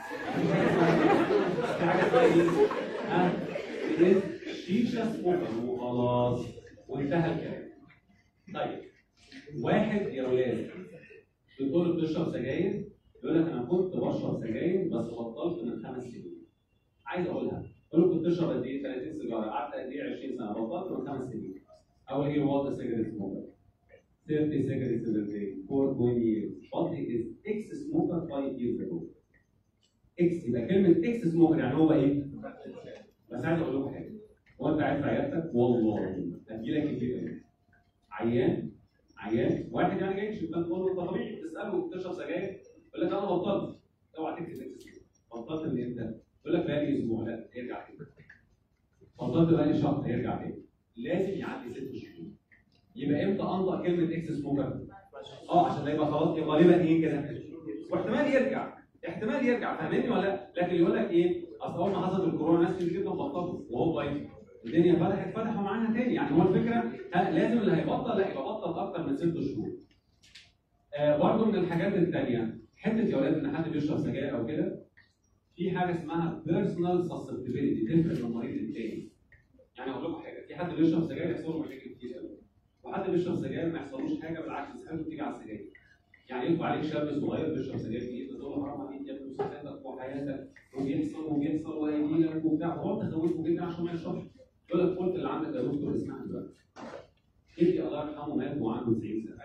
[SPEAKER 2] حاجه اسمها ايه؟ ها اس شيشه سموكر وخلاص وانتهى الكلام طيب واحد يا ولاد بتقول له بتشرب سجاير يقول لك انا كنت بشرب سجاير بس بطلت من خمس سنين عايز اقولها قول له كنت بتشرب قد ايه 30 سيجاره قعدت قد ايه 20 سنه بطلت من خمس سنين اول ايه وات سيجاريت سموكر 30 cigarettes a day for 20 years. What is ex-smoker 5 years ago. اكس يبقى كلمة اكس سموكر يعني هو ايه؟ بس عايز اقول لكم حاجة. هو انت قاعد في عيادتك والله هتجي لك الفكرة عيان عيان واحد يعني جاي يكشف تقول له انت طبيعي تساله بتشرب سجاير يقول لك انا بطلت اوعى تكتب اكس سموكر بطلت من امتى؟ يقول لك بقالي اسبوع لا ارجع تاني بطلت بقالي شهر ارجع تاني لازم يعدي ست شهور يبقى امتى انطق كلمه اكس سموكر؟ اه عشان ده يبقى خلاص يبقى غالبا ايه كده؟ واحتمال يرجع احتمال يرجع فاهمني ولا لا؟ لكن يقول لك ايه؟ اصل اول ما حصلت الكورونا ناس كتير جدا بطلوا وهو بايظ الدنيا فتحت فتحوا معاها تاني يعني هو الفكره ها لازم اللي هيبطل لا يبقى بطل اكتر من ست شهور. آه برضه من الحاجات الثانيه حته يا ولاد ان حد بيشرب سجاير او كده في حاجه اسمها بيرسونال سسبتبيليتي تفرق من المريض للتاني. يعني اقول لكم حاجه في حد بيشرب سجاير يحصل له مشاكل كتير قوي وحد بيشرب سجاير ما يحصلوش حاجه بالعكس صحته بتيجي على السجاير يعني يطلع عليك شاب صغير بيشرب سجاير كتير تقول له حرام عليك يا ابني صحتك وحياتك وبيحصل وبيحصل وهيجي لك وبتاع وتقعد تخوفه جدا عشان ما يشربش يقول لك قلت اللي عندك يا دكتور اسمعني دلوقتي جدي الله يرحمه مات وعنده 90 سنه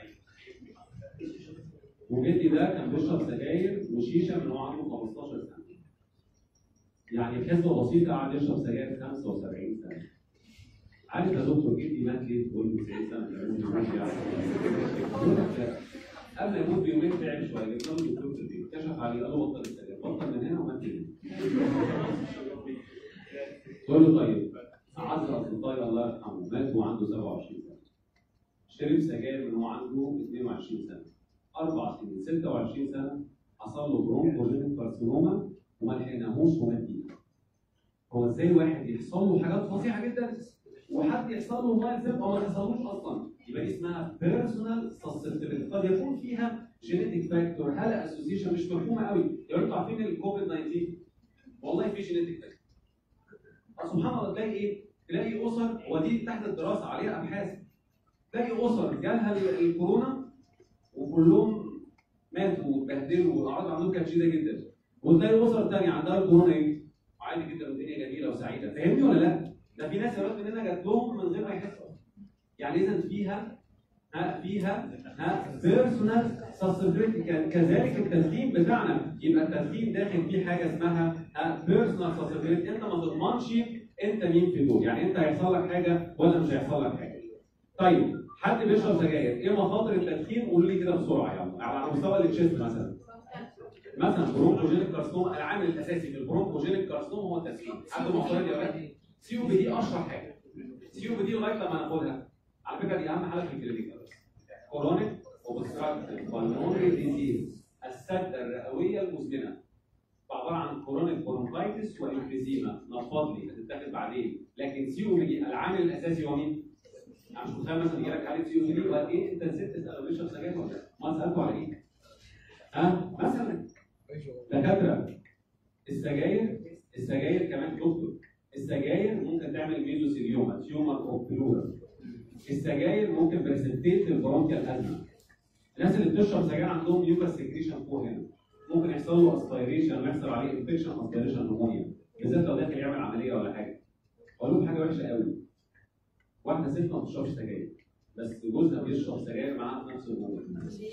[SPEAKER 2] وجدي ده كان بيشرب سجاير وشيشه من هو عنده 15 سنه يعني بحسبه بسيطه قعد يشرب سجاير 75 سنه عارف يا دكتور جدي مات ليه؟ تقول لي 90 سنه يموت يموت يعني يقول لك لا. قبل ما يموت بيومين تعب شويه جبنا له دكتور في البيت كشف عليه قال له بطل السجاير بطل من هنا ومات من هنا تقول له طيب اعز اصدقائي الله يرحمه مات وعنده 27 سنه شرب سجاير من هو عنده 22 سنه اربع سنين 26 سنه حصل له برونكوجينيك كارسينوما وما لحقناهوش ومات فيها هو ازاي واحد يحصل له حاجات فظيعه جدا وحد يحصل له مايل سيب او ما يحصلوش اصلا يبقى دي اسمها بيرسونال سسبتبيلتي قد يكون فيها جينيتك فاكتور هل اسوسيشن مش مفهومه قوي يعني انتوا عارفين الكوفيد 19 والله في جينيتك فاكتور سبحان الله تلاقي ايه؟ تلاقي اسر ودي تحت الدراسه عليها ابحاث تلاقي اسر جالها ال- الكورونا وكلهم ماتوا واتبهدلوا والاعراض عندهم كانت شديده جدا وتلاقي اسر ثانيه عندها الكورونا ايه؟ عادي جدا والدنيا جميله وسعيده فاهمني ولا لا؟ ده في ناس يا مننا جات لهم من غير ما يحسوا يعني اذا فيها ها فيها ها بيرسونال سسبيلتي كذلك التدخين بتاعنا يبقى التدخين داخل فيه حاجه اسمها ها بيرسونال سسبيلتي انت ما تضمنش انت مين في دول يعني انت هيحصل لك حاجه ولا مش هيحصل لك حاجه طيب حد بيشرب سجاير ايه مخاطر التدخين قولوا لي كده بسرعه يعني على مستوى التشيست مثلا مثلا برونكوجينيك كارسنوما العامل الاساسي في البرونكوجينيك كارسنوما هو التدخين عنده معترض يا ولاد سي او بي دي اشهر حاجه سي او بي دي لغايه لما ناخدها على فكره دي اهم حاجه في الكلينيكال بس كورونيك اوبستراكتيف بالمونري ديزيز السده الرئويه المزمنه عباره عن كورونيك برونكايتس وانفيزيما نفض لي هتتاخد بعدين لكن سي او بي دي العامل الاساسي هو مين؟ انا مش متخيل مثلا يجي لك حاله سي او بي دي وقال ايه انت نسيت تسال بيشرب سجاير ولا لا؟ ما سالته على ايه؟ ها مثلا دكاتره السجاير السجاير كمان دكتور السجاير ممكن تعمل ميزوثيليوما تيومر اوف بلورا السجاير ممكن بريسبتيت البرونكيال ازمه الناس اللي بتشرب سجاير عندهم ميوكاس سكريشن فوق هنا ممكن يحصل له اسبيريشن ويحصل عليه انفكشن اسبيريشن نمونيا بالذات لو داخل يعمل عمليه ولا حاجه اقول لكم حاجه وحشه قوي واحده ست ما بتشربش سجاير بس جوزها بيشرب سجاير معاها في نفس الوقت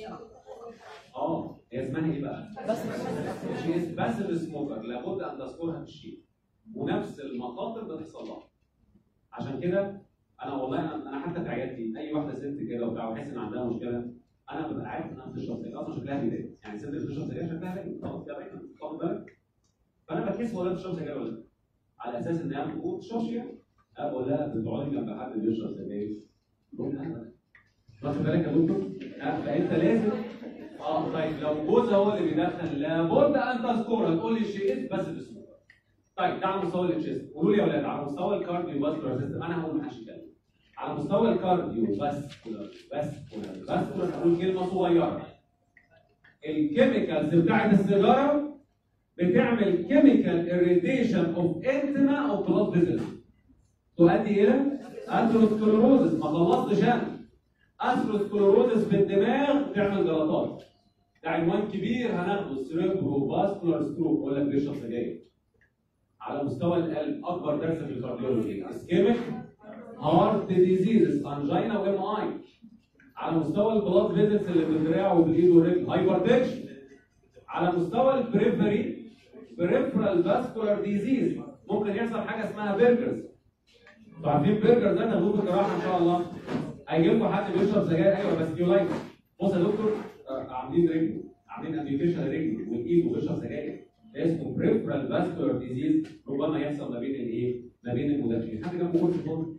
[SPEAKER 2] اه هي اسمها ايه بقى؟ بس بس السموكر لابد ان تذكرها في الشيء ونفس المخاطر بتحصل لها عشان كده انا والله انا انا حتى في عيادتي اي واحده ست كده وبتاع وحاسس ان عندها مشكله انا ببقى عارف انها بتشرب سجاير اصلا شكلها بيضايق يعني الست اللي بتشرب سجاير شكلها باين خلاص كده باين واخد بالك فانا بكيس ولا بتشرب سجاير ولا لا على اساس ان هي ما بتشربش يعني اقول لها بتقعدي جنب حد بيشرب سجاير بقول لها لا. واخد بالك يا دكتور؟ ها، فانت لازم اه طيب لو جوزها هو اللي بيدخن لابد ان تذكرها تقول لي شيء بس باسمه طيب ده على مستوى التشيست قولوا لي يا اولاد على مستوى الكارديو فاسكولار سيستم انا هقول ما حدش يتكلم على مستوى الكارديو فاسكولار فاسكولار فاسكولار هقول كلمه صغيره الكيميكالز بتاعت السيجاره بتعمل كيميكال اريتيشن اوف انتما او بلاد فيزلز تؤدي الى اثيروسكلروزس ما خلصتش انا اثيروسكلروزس في الدماغ تعمل جلطات ده عنوان كبير هناخده سيريبرو فاسكولار ستروك اقول لك بيشرب سجاير على مستوى القلب اكبر درس في الكارديولوجي اسكيميك هارت ديزيزز انجينا وام اي على مستوى البلاد فيزلز اللي في الدراع وبالايد والرجل هايبرتنشن على مستوى البريفري بريفرال فاسكولار ديزيز ممكن يحصل حاجه اسمها برجرز انتوا عارفين برجر ده تاخدوه في الجراحه ان شاء الله هيجي لكم حد بيشرب سجاير ايوه بس كيولايتس بص يا دكتور آه، عاملين رجله عاملين امبيوتيشن رجله والايد وبيشرب سجاير ده اسمه بريفرال فاسكولار ديزيز ربما يحصل ما بين الايه؟ ما بين المدخنين حد جنبه كرسي فاضي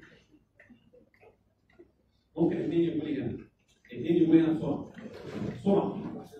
[SPEAKER 2] ممكن اثنين يقولوا لي هنا اثنين يقولوا لي هنا بسرعه بسرعه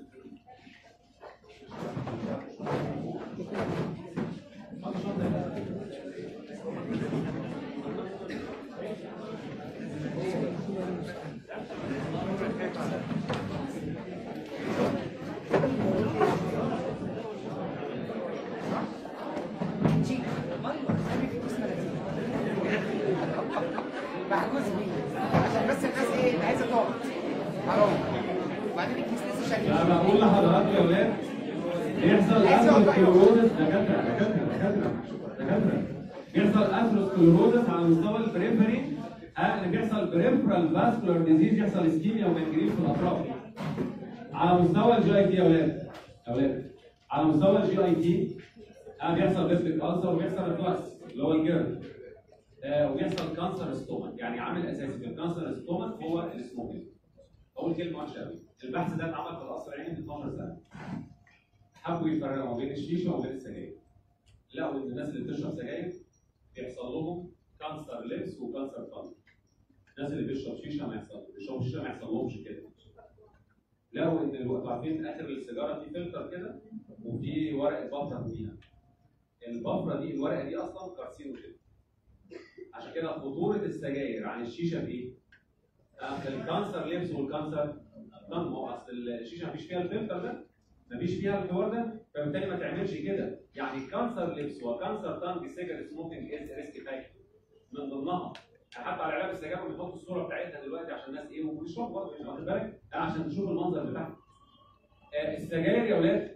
[SPEAKER 3] محجوز بيه عشان بس الناس ايه عايزه تقعد حرام وبعدين الكيس لسه
[SPEAKER 2] انا
[SPEAKER 3] شكله
[SPEAKER 2] بقول لحضراتكم يا ولاد بيحصل اثيروسكلروزس دكاتره دكاتره دكاتره دكاتره بيحصل اثيروسكلروزس على مستوى البريفري اه اللي بيحصل بريفرال فاسكولار ديزيز يحصل اسكيميا ومنجرين في الاطراف على مستوى الجي اي تي يا ولاد يا ولاد على مستوى الجي اي تي اه بيحصل بيبتيك ألسر وبيحصل ريفلكس اللي هو الجيرد آه وبيحصل كانسر ستومك يعني عامل اساسي في الكانسر ستومك هو السموكينج اول كلمه وحشه قوي البحث ده اتعمل في القصر العيني من 12 سنه حبوا يفرقوا ما بين الشيشه وما بين السجاير لقوا ان الناس اللي بتشرب سجاير بيحصل لهم كانسر لبس وكانسر فم الناس اللي بيشرب شيشه ما يحصل بيشربوا شيشه ما يحصلهمش كده لقوا ان الوقت عارفين اخر السيجاره في فلتر كده وفي ورقه بفره فيها البفره دي الورقه دي اصلا كارسينوجين عشان كده خطوره السجاير عن الشيشه في ايه؟ آه، الكانسر لبس والكانسر فم هو اصل الشيشه مفيش فيها الفلتر ده مفيش فيها الحوار ده فبالتالي ما تعملش كده يعني كانسر لبس وكانسر تانج سيجار سموكينج از ريسك فاكتور من ضمنها حتى على علاج السجاير بنحط الصوره بتاعتها دلوقتي عشان الناس ايه ممكن يشربوا برضه مش واخد بالك آه، عشان تشوف المنظر بتاعها آه، السجاير يا ولاد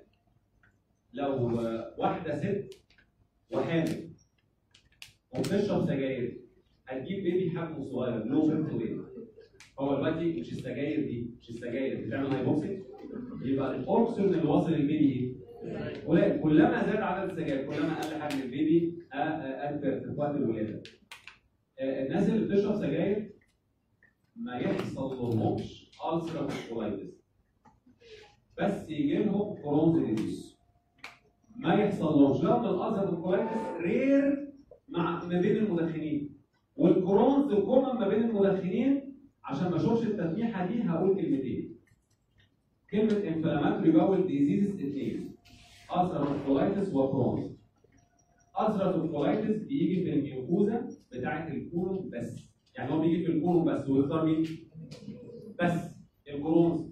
[SPEAKER 2] لو آه، واحده ست وحامل وبتشرب سجاير هتجيب بيبي حجمه صغير لو بنت ويت هو دلوقتي مش السجاير دي مش السجاير بتعمل هايبوكسي يبقى الاوكسجين اللي واصل للبيبي ايه؟ قليل كلما زاد عدد السجاير كلما قل حجم البيبي آه، آه، اكتر في وقت الولاده. آه، الناس اللي بتشرب سجاير ما يحصل لهمش ulcerative colitis بس يجي لهم كرونز ديزيز ما يحصل لهمش لان الالسراتيف كولايتس رير مع ما بين المدخنين والكرونز كومن ما بين المدخنين عشان ما اشوفش التلميحه دي هقول كلمتين كلمه انفلاماتوري باول ديزيز اثنين ulcerative colitis وكرونز ulcerative colitis بيجي في الميوكوزا بتاعه الكولون بس يعني هو بيجي في الكولون بس ويختار مين؟ بس الكرونز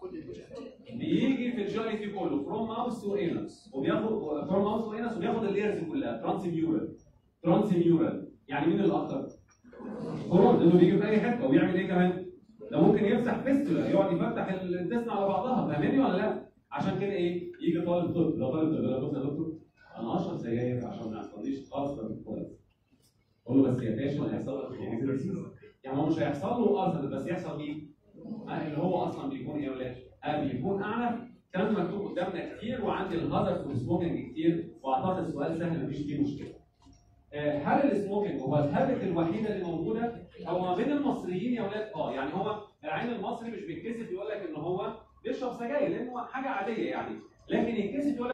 [SPEAKER 2] بيجي في الجي اي تي كله فروم ماوس تو انس وبياخد فروم ماوس تو انس وبياخد اللايرز كلها ترانس ميورال ترانس ميورال يعني مين الاكتر؟ كرونز لانه بيجي في اي حته وبيعمل ايه كمان؟ ده ممكن يفتح فيستولا يقعد يفتح الانتستين على بعضها فاهماني ولا لا؟ عشان كده ايه؟ يجي طالب طب لو طالب طب يقول لك بص يا دكتور انا اشرب سجاير عشان ما يحصليش اصلا كويس اقول له بس يا باشا هيحصل لك يعني هو مش هيحصل له اصلا بس يحصل مين؟ آه، اللي هو اصلا بيكون ايه يا ولاد؟ آه بيكون اعنف الكلام ده مكتوب قدامنا كتير وعندي الهازارد والسموكينج كتير واعتقد السؤال سهل مفيش فيه مشكله. آه، هل السموكينج هو الهابت الوحيده اللي موجوده؟ هو ما بين المصريين يا ولاد اه يعني هو العين المصري مش بيتكسف يقول لك ان هو بيشرب سجاير لان هو حاجه عاديه يعني لكن يتكسف يقول لك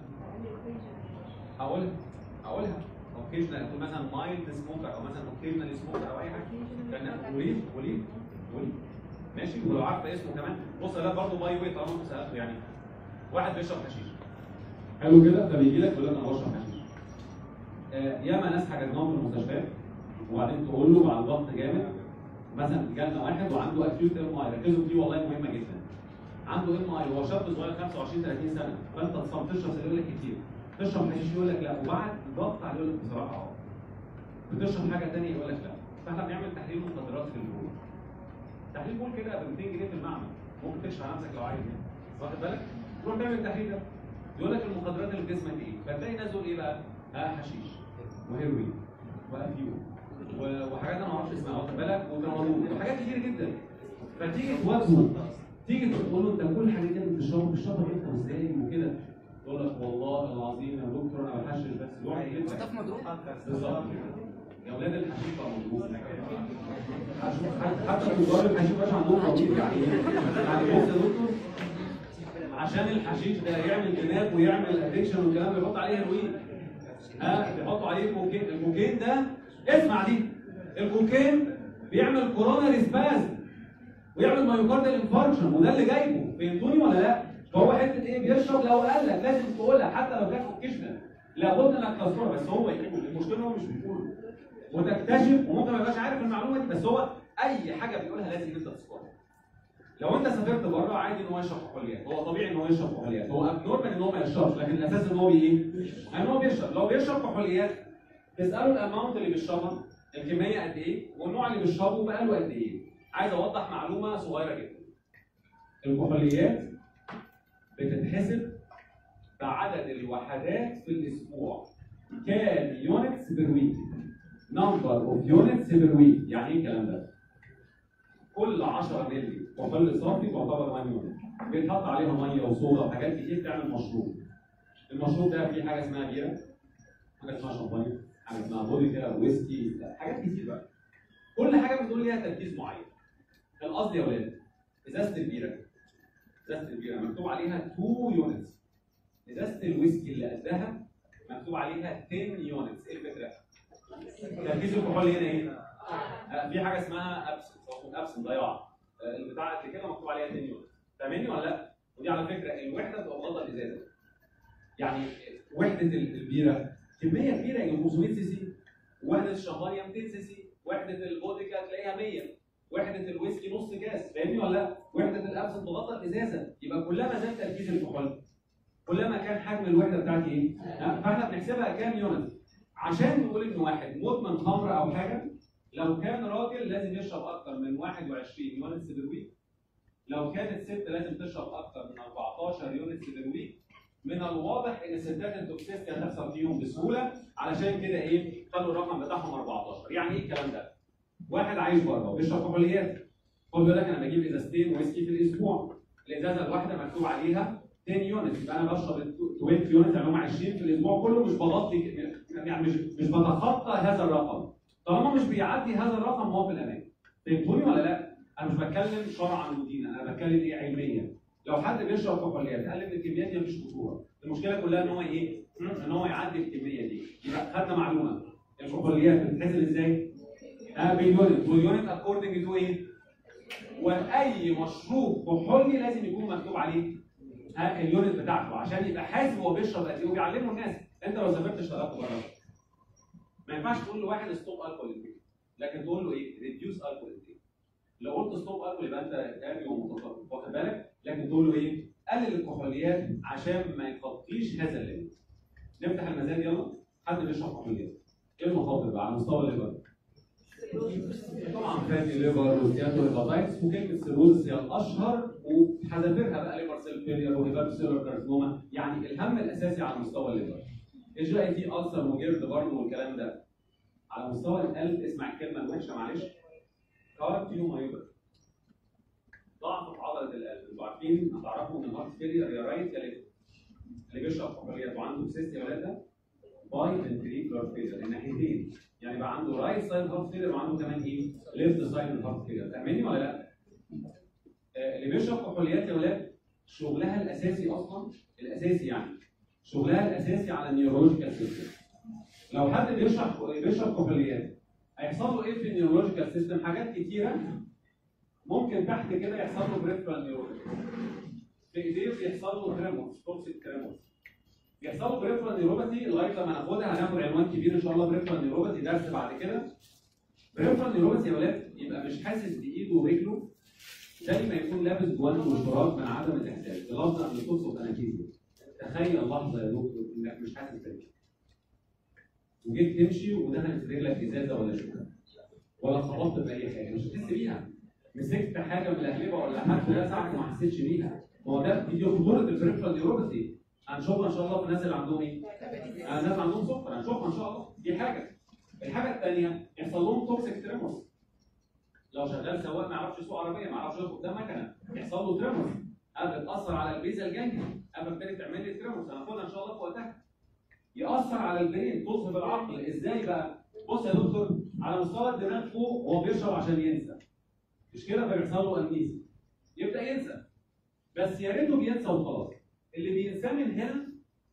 [SPEAKER 2] هقولها هقولها اوكيجنال اقول مثلا مايلد سموكر او مثلا اوكيجنال سموكر او اي حاجه كان وليد وليد وليد ماشي ولو عارفه اسمه كمان بص ده برضه باي وي طالما انت سالته يعني واحد بيشرب حشيش حلو كده فبيجي لك يقول لك انا بشرب حشيش آه ياما ناس حجزناهم في المستشفيات وبعدين تقول له بعد ضغط جامد مثلا جالنا واحد وعنده اكيوت ام اي ركزوا فيه والله مهمه جدا عنده ام اي هو شاب صغير 25 30 سنه فانت تصاب تشرب سجاير يقول لك كتير تشرب حشيش يقول لك لا وبعد ضغط عليه يقول لك بصراحه اه بتشرب حاجه ثانيه يقول لك لا فاحنا بنعمل تحليل مخدرات في البول تحليل بول كده ب 200 جنيه في المعمل ممكن تشفع نفسك لو عايز يعني واخد بالك تروح تعمل التحليل ده يقول لك المخدرات اللي في جسمك ايه فتلاقي ناس دول ايه بقى ها حشيش وهيروين وافيون و- وحاجات انا ما اعرفش اسمها واخد بالك وترامادول وحاجات كتير جدا فتيجي تواجهه تيجي تقول له انت كل الحاجات دي بتشربها بتشربها امتى وازاي وكده يقول لك والله العظيم يا دكتور انا بحشش بس يقعد يلف
[SPEAKER 3] مصطفى مضروب
[SPEAKER 2] بالظبط يا اولاد الحشيش بقى مضروب حتى تجار الحشيش مش عندهم موجود يعني ايه؟ يعني بص يا دكتور عشان الحشيش ده يعمل جناب ويعمل ادكشن والكلام ده يحط عليه هيروين ها بيحطوا عليه كوكين الكوكين ده اسمع دي الكوكين بيعمل كوروناري سبازم ويعمل مايوكاردال انفاركشن وده اللي جايبه فهمتوني ولا لا؟ فهو حته ايه بيشرب لو قال لك لازم تقولها حتى لو كانت اوكيشنال لابد انك تذكرها بس هو يقول المشكله إن هو مش بيقول وتكتشف وممكن ما يبقاش عارف المعلومه دي بس هو اي حاجه بيقولها لازم انت تذكرها لو انت سافرت بره عادي ان هو يشرب كحوليات هو طبيعي ان هو يشرب كحوليات هو ابنورمال ان هو ما يشربش لكن الاساس ان هو بي ايه؟ ان هو بيشرب لو بيشرب كحوليات تساله الاماونت اللي بيشربها الكميه قد ايه والنوع اللي بيشربه بقاله قد ايه عايز اوضح معلومه صغيره جدا الكحوليات بتتحسب بعدد الوحدات في الاسبوع كام يونتس بير ويك نمبر اوف يونتس بير ويك يعني ايه الكلام ده كل 10 مللي كحول صافي تعتبر 1 يونت بيتحط عليها ميه وصودا وحاجات كتير تعمل مشروب المشروب ده فيه حاجه اسمها بيره حاجه اسمها شامبانيا حاجه اسمها فودكا ويسكي حاجات كتير بقى كل حاجه بتقول ليها تركيز معين القصد يا ولاد ازازه البيره ازازه البيره مكتوب عليها 2 يونتس ازازه الويسكي اللي قدها مكتوب عليها 10 يونتس ايه الفكره؟ تركيز الكحول هنا ايه؟ آه، في حاجه اسمها ابسنت او ابسنت ضياع آه، البتاع قد كده مكتوب عليها 10 يونت فاهمني ولا لا؟ ودي على فكره الوحده بتبقى بغض الازازه يعني وحده ال- البيره كميه كبيره يعني 500 سي سي وحده الشمبانيا 200 سي سي وحده الفودكا تلاقيها 100 وحده الويسكي نص كاس فاهمني ولا لا؟ وحده الابسنت بغض الازازه يبقى كلما زاد تركيز الكحول كلما كان حجم الوحده بتاعتي ايه؟ ها؟ فاحنا بنحسبها كام يونت عشان نقول ان واحد مدمن خمر او حاجه لو كان راجل لازم يشرب اكتر من 21 يونتس بير ويك لو كانت ست لازم تشرب اكتر من 14 يونتس بير ويك من الواضح ان الستات التوكسيستي هتحصل فيهم بسهوله علشان كده ايه خلوا الرقم بتاعهم 14 يعني ايه الكلام ده؟ واحد عايش بره وبيشرب كحوليات هو بيقول لك انا بجيب ازازتين ويسكي في الاسبوع الازازه الواحده مكتوب عليها 10 يونت يبقى انا بشرب ال 20 يونت يعني هم 20 في الاسبوع كله مش بغطي يعني مش مش بتخطى هذا الرقم طالما مش بيعدي هذا الرقم هو في الامان فهمتوني ولا لا؟ انا مش بتكلم شرعا ودينا انا بتكلم ايه علميا لو حد بيشرب كحوليات اقل من الكميات دي مفيش خطوره المشكله كلها ان هو ايه؟ ان هو يعدي الكميه دي يبقى خدنا معلومه الكحوليات بتتحسب ازاي؟ آه باليونت واليونت اكوردنج تو ايه؟ واي مشروب كحولي لازم يكون مكتوب عليه ها اليونت بتاعته عشان يبقى حاسب هو بيشرب قد ايه وبيعلموا الناس انت لو سافرت اشتغلت بره ما ينفعش تقول لواحد ستوب الكول انتيك لكن تقول له ايه ريديوس الكول انتيك لو قلت ستوب الكول يبقى انت ارمي ومتصرف واخد بالك لكن تقول له ايه قلل الكحوليات عشان ما يغطيش هذا الليميت نفتح المزاد يلا حد بيشرب كحوليات ايه المخاطر بقى على مستوى الليفر طبعا فاتي ليفر وسياتو هيباتايتس وكلمه سيروز هي الاشهر وحذافيرها بقى ليفر سيل فيلير وهيباتو سيلر كارسنوما يعني الهم الاساسي على مستوى الليفر الجي اي تي السر وجيرد برضه والكلام ده على مستوى القلب اسمع الكلمه الوحشه معلش كارديو مايوباثي ضعف في عضله القلب انتوا عارفين هتعرفوا ان الهارت فيلير يا رايت يا ليفت اللي بيشرب كحوليات وعنده سيست يا ولاد ده باي فنتريكولار فيلير الناحيتين يعني بقى عنده رايت سايد هارت فيلير وعنده كمان ايه ليفت سايد هارت فيلير فاهمني ولا لا؟ آه، اللي بيشرب كحوليات يا ولاد شغلها الاساسي اصلا الاساسي يعني شغلها الاساسي على النيورولوجيكال سيستم لو حد بيشرب بيشرب كحوليات هيحصل له ايه في النيورولوجيكال سيستم حاجات كتيره ممكن تحت كده يحصل له بريفرال نيورولوجي في ايديه بيحصل له تريمورز توكسيك تريمورز بيحصل له بريفرال نيوروباثي لغايه لما ناخدها هناخد عنوان كبير ان شاء الله بريفرال نيوروباثي درس بعد كده بريفرال نيوروباثي يا ولاد يبقى مش حاسس بايده ورجله زي ما يكون لابس جوانت وشراب من عدم الاحساس بلفظ ان توصف اناكيزيا تخيل لحظه يا دكتور انك مش حاسس برجلك وجيت تمشي ودخلت في رجلك ازازه ولا شوكه ولا خبطت باي حاجه مش هتحس بيها مسكت حاجه من الاهلبه ولا حد لسعك وما حسيتش بيها ما هو ده دي خطوره البريفرال نيوروباثي هنشوفها ان شاء الله في الناس اللي عندهم ايه؟ آه، الناس عندهم سكر هنشوفها ان شاء الله دي حاجه الحاجه الثانيه يحصل لهم توكسيك تريمورز لو شغال سواق ما يعرفش يسوق عربيه ما يعرفش يقف قدام مكنه يحصل له تريمورز قبل بتاثر على البيزا الجانجلي قبل ابتدي تعمل لي تريمورز هناخدها ان شاء الله في وقتها ياثر على البرين توصف العقل ازاي بقى بص يا دكتور على مستوى الدماغ فوق هو بيشرب عشان ينسى مش كده فبيحصل له امنيزيا يبدا ينسى بس يا ريته بينسى وخلاص اللي بينساه من هنا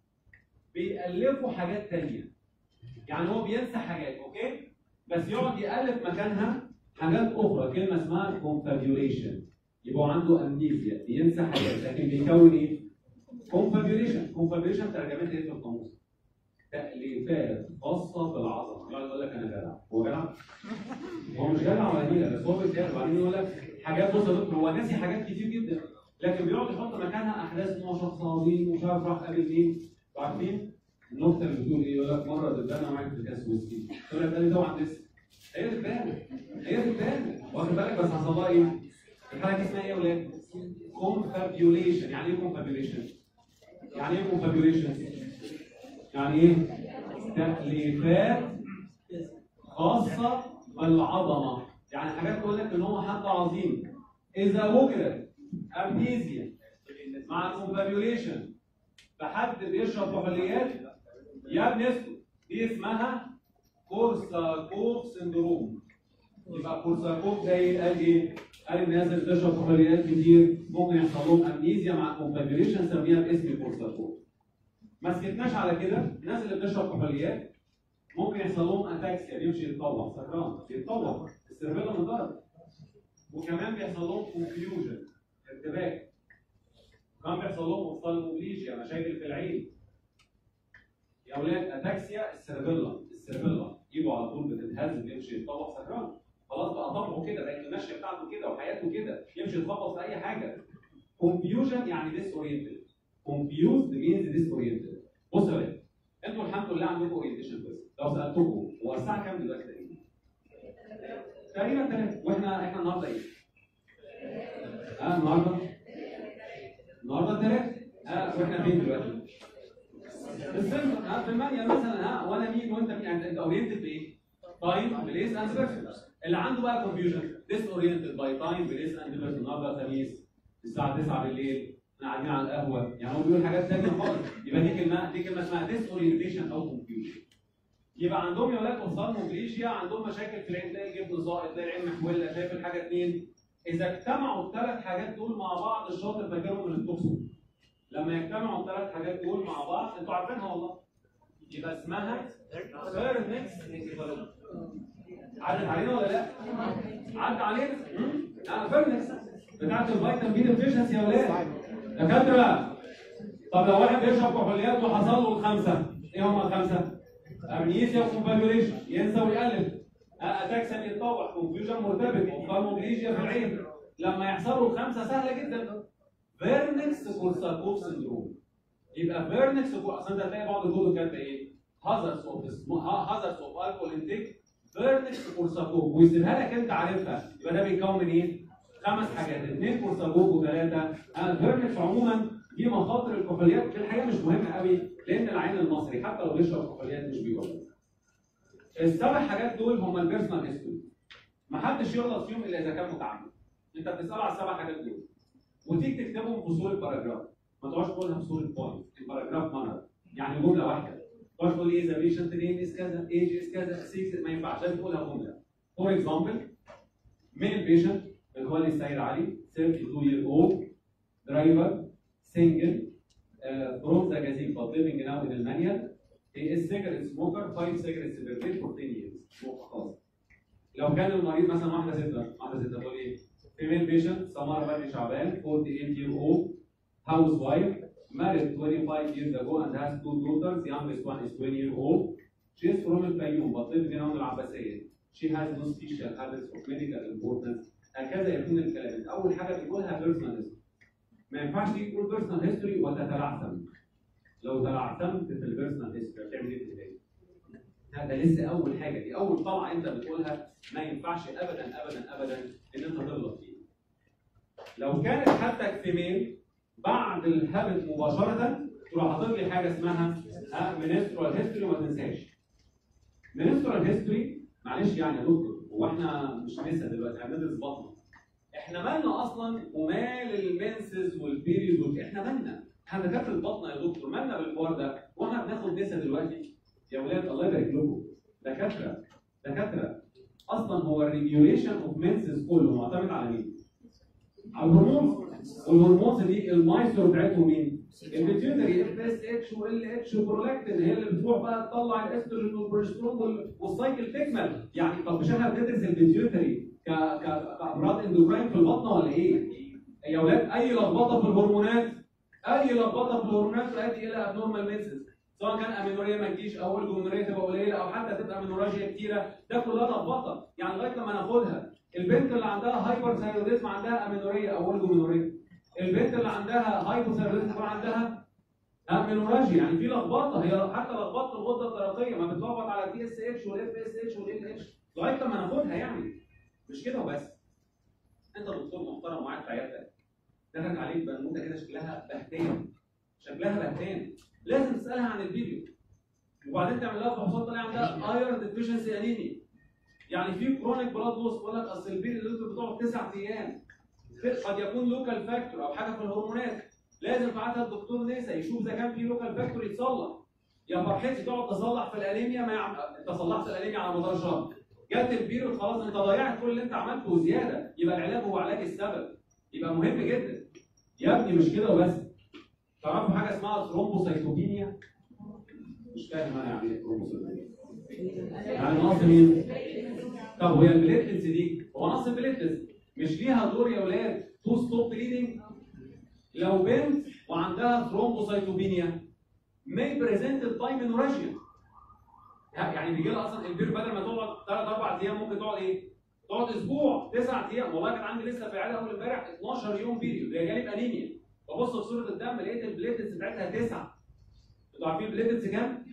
[SPEAKER 2] بيألفوا حاجات تانية يعني هو بينسى حاجات اوكي بس يقعد يألف مكانها حاجات اخرى كلمه اسمها كونفابيوليشن يبقى هو عنده امنيزيا بينسى حاجات لكن بيكون ايه؟ كونفابيوليشن كونفابيوليشن ترجمتها ايه في القاموس؟ تأليفات خاصة بالعظمة يقعد يقول لك أنا جدع هو جدع؟ هو مش جدع ولا نيلة بس هو بيتكلم وبعدين يقول لك حاجات بص يا دكتور هو ناسي حاجات كتير جدا لكن بيقعد يحط مكانها أحداث إن هو شخص عظيم ومش عارف راح قابل مين عارفين؟ النكتة اللي بتقول إيه؟ يقول لك مرة دبانة معاك في كاس ويسكي يقول لك ده اللي طبعا لسه هي دبانة هي دبانة واخد بالك بس حصل لها إيه؟ الحاجة دي اسمها إيه يا ولاد؟ كونفابيوليشن يعني إيه كونفابيوليشن؟ يعني إيه كونفابيوليشن؟ يعني ايه؟ تأليفات خاصة بالعظمة يعني حاجات تقول لك ان هو حد عظيم اذا وجدت امنيزيا مع كونفابيوليشن فحد بيشرب كحوليات يا ابني اسكت دي اسمها كورساكوف سندروم يبقى كورساكوف زي قال ايه؟ قال الناس اللي بتشرب كحوليات كتير ممكن يحصل لهم امنيزيا مع كونفابيوليشن سميها باسم كورساكوف ما سكتناش على كده الناس اللي بتشرب كحوليات ممكن يحصل لهم اتاكسيا يمشي يتطوع سكران يتطوع السيرفيلا من ضرب وكمان بيحصل لهم كونفيوجن ارتباك كمان بيحصل لهم اوفثالموبليجيا مشاكل في العين يا اولاد اتاكسيا السيرفيلا السيرفيلا ايده على طول بتتهز بيمشي يتطوع سكران خلاص بقى طبعه كده بقت المشيه بتاعته كده وحياته كده يمشي يتخبط في اي حاجه كونفيوجن يعني ديس اورينتد كونفيوزد مينز ديس اورينتد بص يا ولاد انتوا الحمد لله عندكم اورينتيشن كويس لو سالتكم هو الساعه كام دلوقتي تقريبا؟ تقريبا ثلاثة واحنا احنا النهارده ايه؟ اه النهارده النهارده ثلاثة اه واحنا فين دلوقتي؟ في السنتر اه في المانيا مثلا ها وانا مين وانت مين انت اورينتد بايه؟ تايم بليس اند بيرسون اللي عنده بقى كونفيوجن ديس اورينتد باي تايم بليس اند بيرسون النهارده الخميس الساعه 9 بالليل احنا قاعدين على القهوه يعني هو بيقول حاجات ثانيه خالص يبقى دي كلمه دي كلمه اسمها ديس اورينتيشن او كونفيوجن يبقى عندهم يا ولاد اوفثالموبليجيا عندهم مشاكل في العين تلاقي الجبن ساقط تلاقي العين محوله شايف الحاجه اتنين اذا اجتمعوا الثلاث حاجات دول مع بعض الشاطر فاكرهم من التوكسون لما يجتمعوا الثلاث حاجات دول مع بعض انتوا عارفينها والله يبقى اسمها فيرنكس عدت علينا ولا لا؟ عدت علينا؟ مم؟ اه فيرنكس بتاعت الفيتامين بي ديفيشنسي يا ولاد دكاتره طب لو واحد بيشرب كحوليات وحصل له الخمسه ايه هم الخمسه؟ امنيسيا وكونفاليوليشن ينسى ويقلب اتاكسن يتطوع كونفيوجن مرتبط اوفالموبليجيا في العين لما يحصلوا الخمسه سهله جدا فيرنكس كورساكوف سندروم يبقى فيرنكس اصل انت هتلاقي بعض الكتب كاتبه ايه؟ هازارds اوف هازارds اوف الكول انتيك فيرنكس كورساكوف ويسيبها لك انت عارفها يبقى ده بيتكون من ايه؟ خمس حاجات اثنين كورساكوف وثلاثه فيرنكس عموما دي مخاطر الكحوليات في الحقيقه مش مهمه قوي لان العين المصري حتى لو بيشرب كحوليات مش بيقول السبع حاجات دول هم البيرسونال هيستوري ما حدش يغلط فيهم الا اذا كان متعمد انت بتسال على السبع حاجات دول وتيجي تكتبهم في صوره باراجراف ما تقعدش تقولها في صوره بوينت الباراجراف مانر يعني جمله واحده تقعد تقول ايه ذا بيشنت نيم از كذا ايج از كذا سيكس ما ينفعش لازم تقولها جمله فور اكزامبل ميل بيشنت الخوالي السيد علي 32 year old driver single uh, from the gazebo living now in Almania he is cigarette smoker 5 cigarettes per day for 10 years نقطة خلاص لو كان المريض مثلا واحدة ستة واحدة ستة تقول ايه female patient سمارة بدري شعبان 48 year old housewife married 25 years ago and has two daughters youngest one is 20 year old she is from الفيوم but lives in العباسية she has no special habits of medical importance هكذا يكون الكلام اول حاجه بيقولها بيرسونال هيستوري ما ينفعش تيجي تقول بيرسونال هيستوري وتتلعثم لو تلعثمت في البيرسونال هيستوري هتعمل ايه في البدايه؟ ده لسه اول حاجه دي اول طلعه انت بتقولها ما ينفعش ابدا ابدا ابدا ان انت تغلط فيها لو كانت حالتك في ميل بعد الهبت مباشره تروح حاطط لي حاجه اسمها منسترال هيستوري وما تنساش منسترال هيستوري معلش يعني يا دكتور هو احنا مش لسه دلوقتي احنا بندرس بطنه احنا مالنا اصلا ومال المنسز والبيريود احنا مالنا احنا دكاتره البطنه يا دكتور مالنا بالحوار ده واحنا بناخد نسا دلوقتي يا ولاد الله يبارك لكم دكاتره دكاتره اصلا هو الريجوليشن اوف منسز كله معتمد على مين؟ على الهرمونز والهرمونز دي المايسترو بتاعتهم مين؟ البيتيوتري اف اس اتش وال اتش وبرولاكتين هي اللي بتروح بقى تطلع الاستروجين والبروجسترون وال- والسايكل تكمل يعني طب مش احنا بندرس البيتيوتري ك ك كامراض اندوكراين في البطنه ولا ايه؟ يا اولاد اي لخبطه في الهرمونات اي لخبطه في الهرمونات تؤدي الى ابنورمال مينسز سواء كان امينوريا ما تجيش او الجمهوريه تبقى قليله او حتى تبقى امينوراجيا كتيره ده كلها لخبطه يعني لغايه لما ناخدها البنت اللي عندها هايبر ثايروديزم عندها امينوريا او الجمهوريه البنت اللي عندها هايبو ثايروديزم يكون عندها امينوراجيا يعني في لخبطه هي حتى لخبطه الغده الدرقيه ما بتلخبط على الدي اس اتش والاف اس اتش والال اتش لغايه لما ناخدها يعني مش كده وبس انت دكتور محترم وقاعد في عيادتك ضحك عليك بنوته كده شكلها بهتان شكلها بهتان لازم تسالها عن الفيديو وبعدين تعمل لها فحوصات طلع عندها ايرون ديفيشنسي انيميا يعني في كرونيك بلاد لوس بيقول لك اصل البيل اللي بتقعد تسع ايام قد يكون لوكال فاكتور او حاجه في الهرمونات لازم بعتها الدكتور نسا يشوف اذا كان في لوكال فاكتور يتصلح يا فرحتي تقعد تصلح في الانيميا ما يعم... انت صلحت الانيميا على مدار شهر جت البيريود خلاص انت ضيعت كل اللي انت عملته وزياده يبقى العلاج هو علاج السبب يبقى مهم جدا يا ابني مش كده وبس تعرفوا حاجه اسمها ثرومبوسايتوبينيا مش فاهم انا يعني ايه ثرومبوسايتوبينيا يعني نقص مين؟ طب وهي البليتلتس دي هو نقص البليتلتس مش ليها دور يا ولاد تو ستوب بليدنج لو بنت وعندها ثرومبوسايتوبينيا may present التايمينوراجيا يعني بيجي لها اصلا البير بدل ما تقعد ثلاث اربع ايام ممكن تقعد ايه؟ تقعد اسبوع تسع ايام والله كان عندي لسه في العياده اول امبارح 12 يوم بيريود هي جالي بانيميا ببص في صوره الدم لقيت البليتلتس بتاعتها تسعه انتوا عارفين البليتلتس كام؟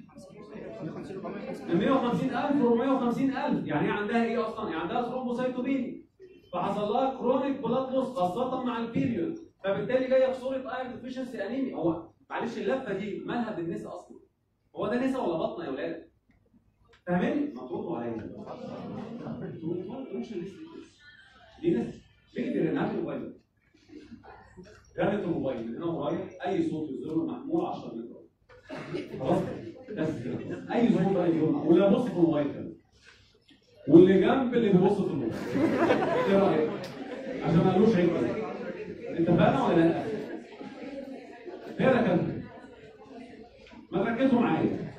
[SPEAKER 2] من 150000 و 150000 يعني هي عندها ايه اصلا؟ يعني عندها ثرومبوسايتوبينيا فحصل لها كرونيك بلاد لوس خاصه مع البيريود فبالتالي جايه في صوره ايرون ديفيشنسي انيميا هو معلش اللفه دي مالها بالنساء اصلا؟ هو ده نساء ولا بطنه يا ولاد؟ فاهمين؟ ما تردوا عليا انتوا ما تقولوش الناس دي ناس ليه ترنات الموبايل رنت الموبايل من هنا ورايح اي صوت يصدره محمول 10 متر خلاص بس كده اي صوت بقى يجي واللي يبص في الموبايل كده واللي جنب اللي بيبص في الموبايل ايه رايك؟ عشان ما قالوش عيب بس اتفقنا ولا لا؟ هي ده كده ما تركزوا معايا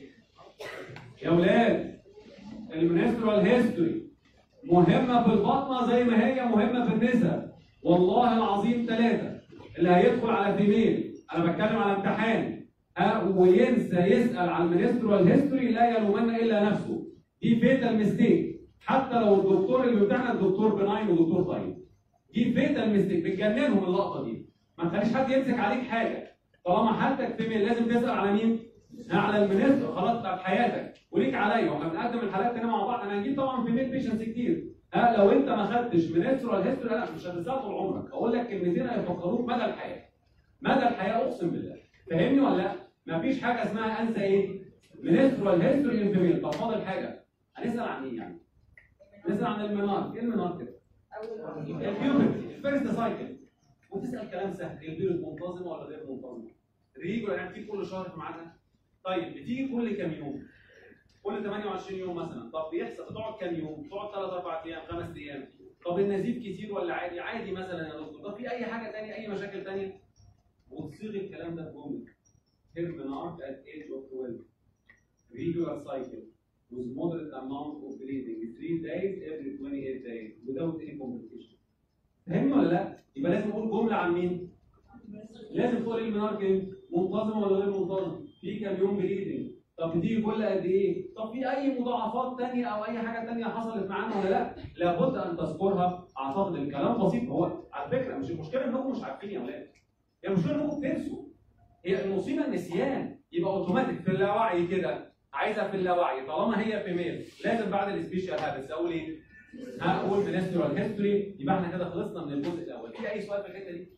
[SPEAKER 2] يا ولاد المنسترال هيستوري مهمة في البطنة زي ما هي مهمة في النساء والله العظيم ثلاثة اللي هيدخل على فيميل أنا بتكلم على امتحان ها وينسى يسأل على المنسترال هيستوري لا يلومن إلا نفسه دي فيتال ميستيك حتى لو الدكتور اللي بتاعنا الدكتور بناين ودكتور طيب دي فيتال ميستيك بتجننهم اللقطة دي ما تخليش حد يمسك عليك حاجة طالما حالتك فيميل لازم تسأل على مين؟ على المنستر خلاص بتاعت حياتك وليك عليا واحنا بنقدم الحالات هنا مع بعض انا هنجيب طبعا في ميل بيشنس كتير ها لو انت ما خدتش منسترال هيستوري لا مش هتنساها طول عمرك اقول لك كلمتين هيفكروك مدى الحياه مدى الحياه اقسم بالله فاهمني ولا لا؟ مفيش حاجه اسمها انسى ايه؟ منسترال هيستوري ان فيميل طب فاضل حاجه هنسال عن ايه يعني؟ هنسال عن المنار ايه المنار كده؟ البيوبرتي الفيرست سايكل وتسال كلام سهل البيوت منتظمه ولا غير منتظمه؟ ريجو يعني بتيجي كل شهر في ميعادها طيب بتيجي كل كام يوم؟ كل 28 يوم مثلا طب بيحصل بتقعد كام يوم؟ بتقعد 3 4 ايام 5 ايام طب النزيف كتير ولا عادي؟ عادي مثلا يا دكتور طب في اي حاجه ثانيه اي مشاكل ثانيه؟ وتصيغ الكلام ده بجمله Hermenard at age of 12 regular cycle with moderate amount of bleeding 3 days every 28 days without any complication فاهمني ولا لا؟ يبقى لازم اقول جمله عن مين؟ لازم تقول المنار كده منتظم ولا غير منتظم؟ في كام يوم بليدنج طب بتيجي كل قد ايه؟ طب في اي مضاعفات ثانيه او اي حاجه ثانيه حصلت معانا ولا لا؟ لابد ان تذكرها اعتقد الكلام بسيط هو على فكره مش المشكله انكم مش عارفين يا ولاد هي المشكله انكم بتنسوا هي المصيبه النسيان يبقى اوتوماتيك في اللاوعي كده عايزها في اللاوعي طالما هي في ميل لازم بعد السبيشال هابتس اقول ايه؟ هقول منسترال هيستوري يبقى احنا كده خلصنا من الجزء الاول في اي سؤال في الحته دي؟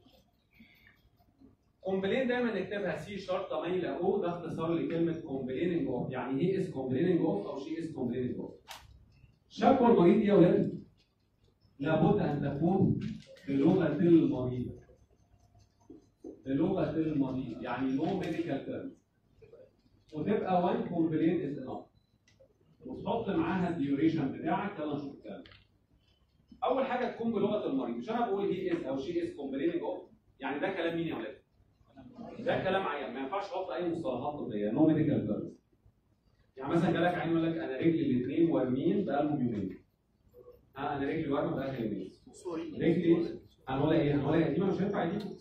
[SPEAKER 2] كومبلين دايما نكتبها سي شرطه مايله او ده اختصار لكلمه كومبليننج اوف يعني هي از كومبليننج اوف او شي از كومبليننج اوف شكوى المريض دي يا ولاد لابد ان تكون بلغه المريض بلغه المريض يعني نو ميديكال تيرم وتبقى وان كومبلين از انف وتحط معاها الديوريشن بتاعك يلا نشوف الكلام اول حاجه تكون بلغه المريض مش انا بقول هي از او شي از كومبليننج اوف يعني ده كلام مين يا ولاد؟ ده كلام عيان ما ينفعش احط اي مصطلحات طبيه نو ميديكال تيرمز يعني مثلا جالك عيان يقول لك انا رجلي الاثنين وارمين بقالهم يومين ها انا رجلي وارمه بقالها يومين رجلي هنقولها ايه؟ هنقولها يتيمه مش هينفع يتيمه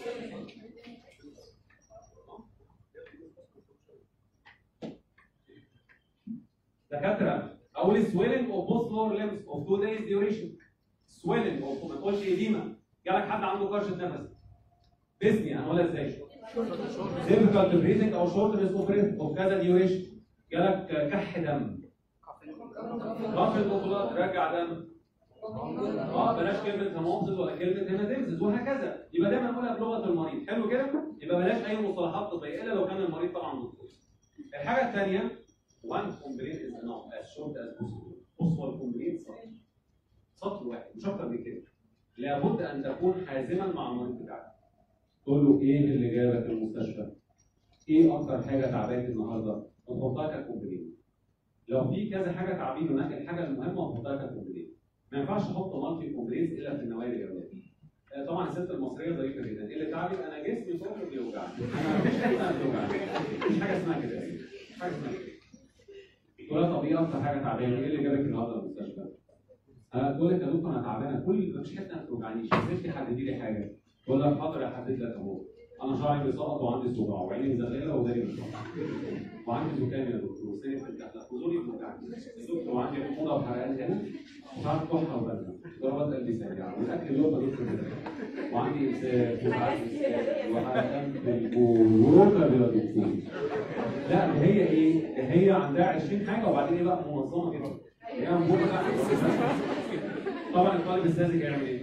[SPEAKER 2] دكاتره اقول swelling of both lower limbs of two days duration swelling of ما تقولش edema جالك حد عنده كرشه نفس بيسني هنقولها ازاي؟ difficult breathing او shortness of breath of كذا duration جالك كح دم رفع البطولات رجع دم اه بلاش كلمه هموصل ولا كلمه هيماتيمسز وهكذا يبقى دايما نقولها بلغه المريض حلو كده يبقى بلاش اي مصطلحات طبيه الا لو كان المريض طبعا دكتور الحاجه الثانيه one complaint is enough as short as possible بص هو الكومبلين سطر سطر واحد مش اكتر من كده لابد ان تكون حازما مع المريض بتاعك تقول له ايه اللي جابك المستشفى؟ ايه اكتر حاجه تعباك النهارده؟ وتحطها ككومبلين لو في كذا حاجه تعبين هناك الحاجه المهمه وتحطها ككومبلين ما ينفعش احط مالتي كومبلينز الا في النوادي يا ولاد آه، طبعا الست المصريه ظريفه جدا ايه اللي تعبك انا جسمي كله بيوجعني انا مفيش حاجه اسمها بيوجعني مفيش حاجه اسمها كده مفيش حاجه اسمها كده تقول لها طب ايه اكتر حاجه تعبانه؟ ايه اللي جابك النهارده المستشفى؟ أه تقول لك يا دكتور انا تعبانه كل مفيش حته ما بتوجعنيش نزلت حددي لي حاجه تقول لك حاضر احدد لك اهو انا شعري بيسقط وعندي صداع وعيني مزغلله وداني بتوجع وعندي زكام يا دكتور وسني بتتكتك وزوري بتوجعني يا دكتور وعندي حموضه وحرقان هنا وساعات كحه وبرد ضربات قلبي سريعه والاكل اللي هو بدوس وعندي امساك وساعات إمساك وحرقان في البول وركب يا دكتور لا ده هي ايه؟ ده هي عندها 20 حاجه وبعدين ايه بقى منظمه كده هي منظمه بقى. طبعا الطالب الساذج هيعمل ايه؟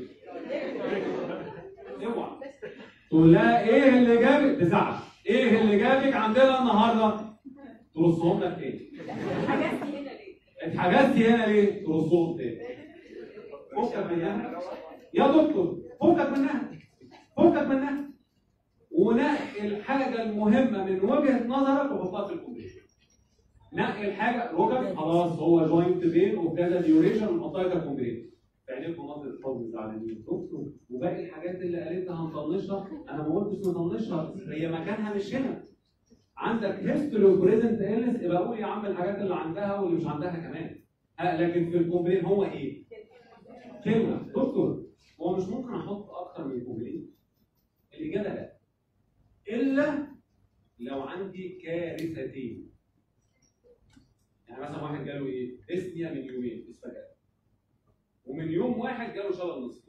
[SPEAKER 2] اوعى تقول لها ايه اللي جابك تزعل ايه اللي جابك عندنا النهارده؟ ترصهم لك تاني
[SPEAKER 4] حجزتي هنا ليه؟
[SPEAKER 2] اتحجزتي هنا ليه؟ ترصهم تاني فكك منها يا دكتور فكك منها فكك منها ونقي الحاجه المهمه من وجهه نظرك وحطها في الكمبيوتر نقي الحاجه ركب خلاص هو جوينت بين وكذا ديوريشن ونحطها ككومبريت في عينيكم نظره الحب زعلانين دكتور وباقي الحاجات اللي قالتها هنطنشها انا ما قلتش نطنشها هي مكانها مش هنا عندك هيستوري وبريزنت ايلنس يبقى قول يا عم الحاجات اللي عندها واللي مش عندها كمان آه لكن في الكومبرين هو ايه؟ كلمه دكتور هو مش ممكن احط اكتر من كومبرين الاجابه لا الا لو عندي كارثتين يعني مثلا واحد جاله ايه؟ اسميا من يومين اسفجأة ومن يوم واحد جاله شلل نصفي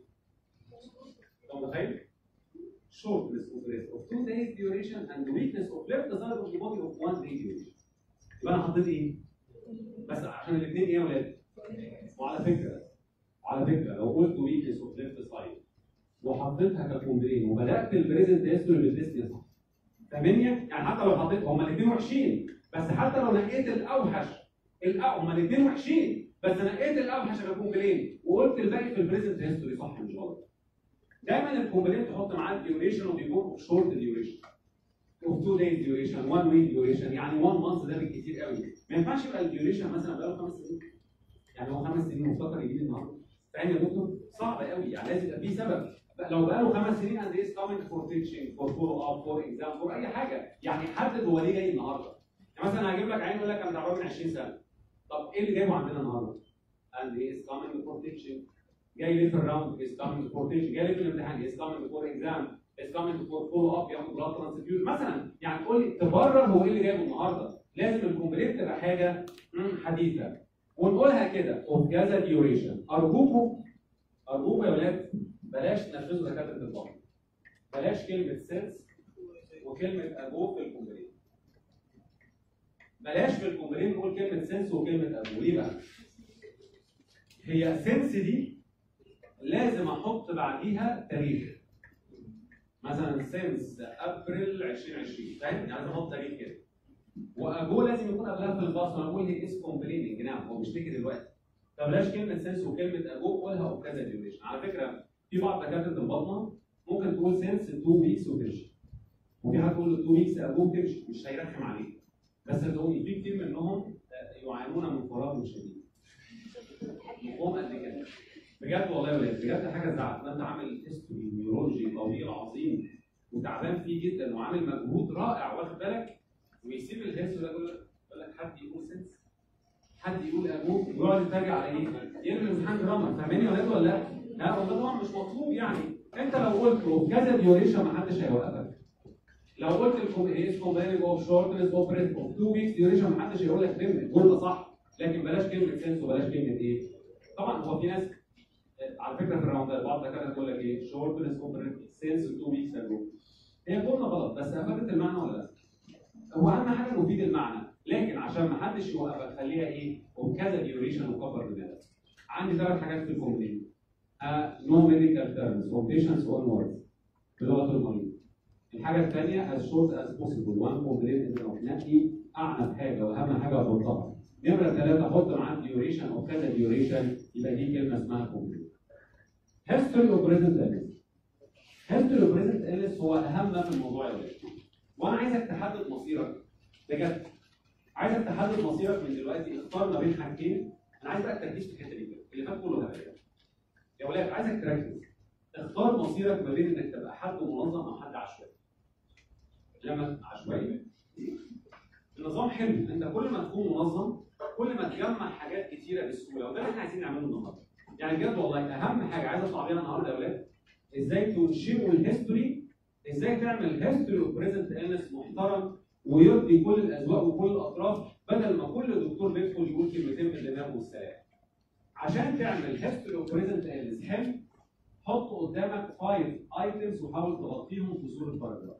[SPEAKER 2] انت متخيل؟ shortness of rest of two days duration and weakness of left side of the body of one day duration يبقى انا حطيت ايه؟ بس عشان الاثنين ايه يا ولاد؟ وعلى فكره على فكره لو قلت weakness of left side وحطيتها ككومبرين وبدات البريزنت هيستوري بالديسني صح ثمانية يعني حتى لو حطيت هما الاثنين وحشين بس حتى لو نقيت الاوحش الأ... هما الاثنين وحشين بس نقيت الاوحش ككومبرين وقلت الباقي في البريزنت هيستوري صح مش غلط دايما الكومبلين تحط معاه الديوريشن وبيكون شورت ديوريشن اوف 2 دايز ديوريشن 1 ويك ديوريشن يعني 1 مانث ده بالكتير قوي ما ينفعش يبقى الديوريشن مثلا بقاله خمس سنين يعني هو خمس سنين مفتكر يجيب النهارده فاهم يا دكتور؟ صعب قوي يعني لازم يبقى في سبب بقى لو بقاله خمس سنين and is coming for teaching for follow up for exam for اي حاجه يعني حدد هو ليه جاي النهارده يعني مثلا هجيب لك عين يقول لك انا تعبان من 20 سنه طب ايه اللي جايبه عندنا النهارده؟ and he is coming for teaching جاي ليه في الراوند is coming for teaching جاي ليه في الامتحان is coming for exam is coming for follow up ياخد بلاد ترانسفيوجن مثلا يعني تقول لي تبرر هو ايه اللي جايبه النهارده لازم الكومبليت تبقى حاجه مم، حديثه ونقولها كده اوف كذا ديوريشن ارجوكم ارجوكم يا ولاد بلاش تنفذوا دكاتره البطن بلاش كلمه سيلز وكلمه ابو في الكومبليت بلاش في الكومبليت نقول كلمه سنس وكلمه ابو ليه بقى؟ هي سنس دي لازم احط بعديها تاريخ مثلا سنس ابريل 2020 فاهم؟ يعني لازم احط تاريخ كده واجو لازم يكون قبلها في الباص انا بقول هي از كومبليننج نعم هو بيشتكي دلوقتي فبلاش كلمه سنس وكلمه اجو قولها وكذا ديوريشن على فكره في بعض دكاتره البطنه ممكن تقول سنس 2 ويكس وتمشي وفي حد تقول له 2 ويكس ابو وتمشي مش هيرخم عليك بس صدقوني في كتير منهم آه، يعانون من فراغ شديد مفهوم قد كده بجد والله يا ولاد بجد حاجه تزعل ما انت عامل هيستوري نيورولوجي طويل عظيم وتعبان فيه جدا وعامل مجهود رائع واخد بالك ويسيب الهيستوري ده يقول لك يقول لك حد يقول سنس حد يقول ابوه ويقعد يتريق على ايه؟ يرمي امتحان جرامر فاهماني يا ولاد ولا لا؟ لا وده طبعا مش مطلوب يعني انت لو قلت كذا ديوريشن ما حدش هيوقفك لو قلت لكم ايه كومبيننج اوف شورتنس اوف بريث اوف 2 ويكس ديوريشن ما حدش هيقول لك كلمه كل ده صح لكن بلاش كلمه سنس وبلاش كلمه ايه؟ طبعا هو في ناس على فكره في الراوندات بعض الدكاتره تقول لك ايه شورتنس اوف بريث سنس 2 ويكس اجو هي جمله غلط بس افادت المعنى ولا لا؟ هو اهم حاجه نفيد المعنى لكن عشان ما حدش يوقفك خليها ايه وكذا ديوريشن وكفر دماغك عندي ثلاث حاجات في الكومبلين نو ميديكال تيرمز فور بيشنتس اون ووردز بلغه المريض الحاجه الثانيه as short as possible one complaint is نقي اعنف حاجه واهم حاجه وحطها نمره ثلاثه حط معاه ديوريشن او كذا ديوريشن يبقى دي كلمه اسمها كومبلين history of present illness history of present illness هو اهم ما في الموضوع يا ولاد وانا عايزك تحدد مصيرك بجد عايزك تحدد مصيرك من دلوقتي اختار ما بين حاجتين انا عايز بقى التركيز في الحته دي كده اللي فات كله هبل يا ولاد عايزك تركز اختار مصيرك ما بين انك تبقى حد منظم او حد عشوائي لما عشوائي النظام حلو انت كل ما تكون منظم كل ما تجمع حاجات كتيره بسهوله وده اللي احنا عايزين نعمله النهارده يعني بجد والله اهم حاجه عايز اطلع بيها النهارده يا اولاد ازاي تنشئوا الهيستوري ازاي تعمل هيستوري اوف بريزنت النس محترم ويرضي كل الاذواق وكل الاطراف بدل ما كل دكتور بيدخل يقول كلمتين في الدماغ والسلام عشان تعمل هيستوري اوف بريزنت النس حلو حط قدامك 5 ايتمز وحاول تغطيهم في صوره باراجراف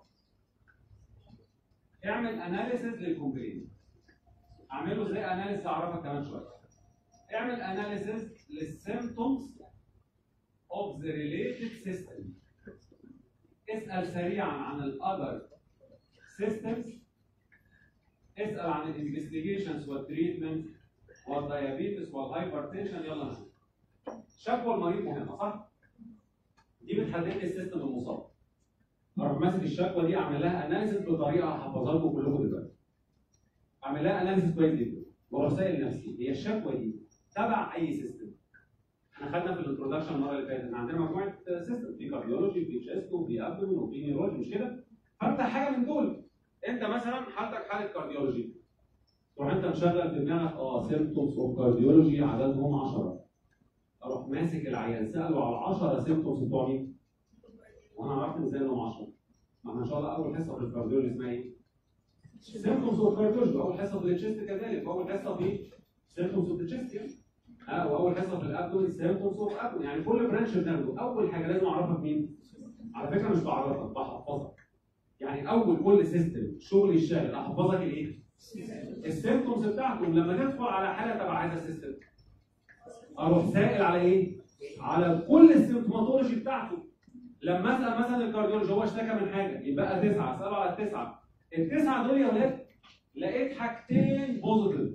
[SPEAKER 2] اعمل اناليسيز للكومبلين اعمله ازاي اناليسيز اعرفك كمان شويه اعمل اناليسيز للسيمبتومز اوف ذا ريليتد سيستم اسال سريعا عن الاذر سيستمز اسال عن الانفستيجيشنز والتريتمنت والديابيتس والهايبرتنشن يلا نشوف شكوى المريض مهمه صح؟ دي بتحدد لي السيستم المصاب اروح ماسك الشكوى دي اعمل لها اناليسيس بطريقه هحفظها لكم كلكم دلوقتي اعمل لها اناليسيس كويس جدا واروح سائل نفسي هي الشكوى دي تبع اي سيستم احنا خدنا في الانترودكشن المره اللي فاتت ان عندنا مجموعه سيستم في كارديولوجي في تشيست وفي ابدومين وفي نيورولوجي مش كده فانت حاجه من دول انت مثلا حالتك حاله كارديولوجي تروح انت مشغل في دماغك اه سيمبتومز اوف كارديولوجي عددهم 10 اروح ماسك العيان ساله على 10 سيمبتومز بتوع مين؟ وانا عرفت ازاي انهم 10 ما احنا ان شاء الله اول حصه في الكارديولوجي اسمها ايه؟ سيمبتومز اوف كارديولوجي اول حصه في التشيست كذلك واول حصه في سيمبتومز اوف التشيست يعني اه واول حصه في الابدومين سيمبتومز اوف ابدومين يعني كل برانش بناخده اول حاجه لازم اعرفك مين؟ على فكره مش بعرفك بحفظك يعني اول كل سيستم شغلي الشاغل احفظك الايه؟ السيمبتومز بتاعته لما تدخل على حاله تبع هذا السيستم اروح سائل على ايه؟ على كل السيمتوماتولوجي بتاعته لما اسال مثلا الكارديولوجي هو اشتكى من حاجه يبقى تسعه اساله على التسعه التسعه دول يا ولاد لقيت حاجتين بوزيتيف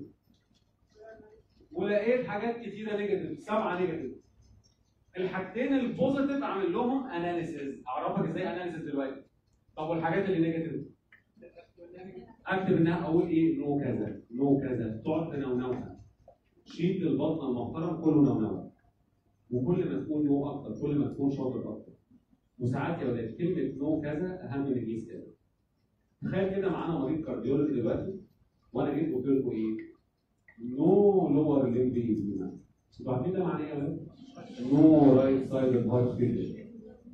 [SPEAKER 2] ولقيت حاجات كتيره نيجاتيف سبعه نيجاتيف الحاجتين البوزيتيف اعمل لهم اناليسيز اعرفك ازاي اناليسيز دلوقتي طب والحاجات اللي نيجاتيف اكتب انها اقول ايه نو كذا نو كذا تقعد تنونوها شيت البطن المحترم كله نونوه وكل ما تكون نو اكتر كل ما تكون شاطر اكتر وساعات يا ولاد كلمه نو كذا اهم من الجيس كذا تخيل كده معانا مريض كارديولوجي دلوقتي وانا جيت قلت لكم ايه نو لور ليمب ايديما انتوا عارفين ده معناه ايه يا ولاد؟ نو رايت سايد هارت فيلير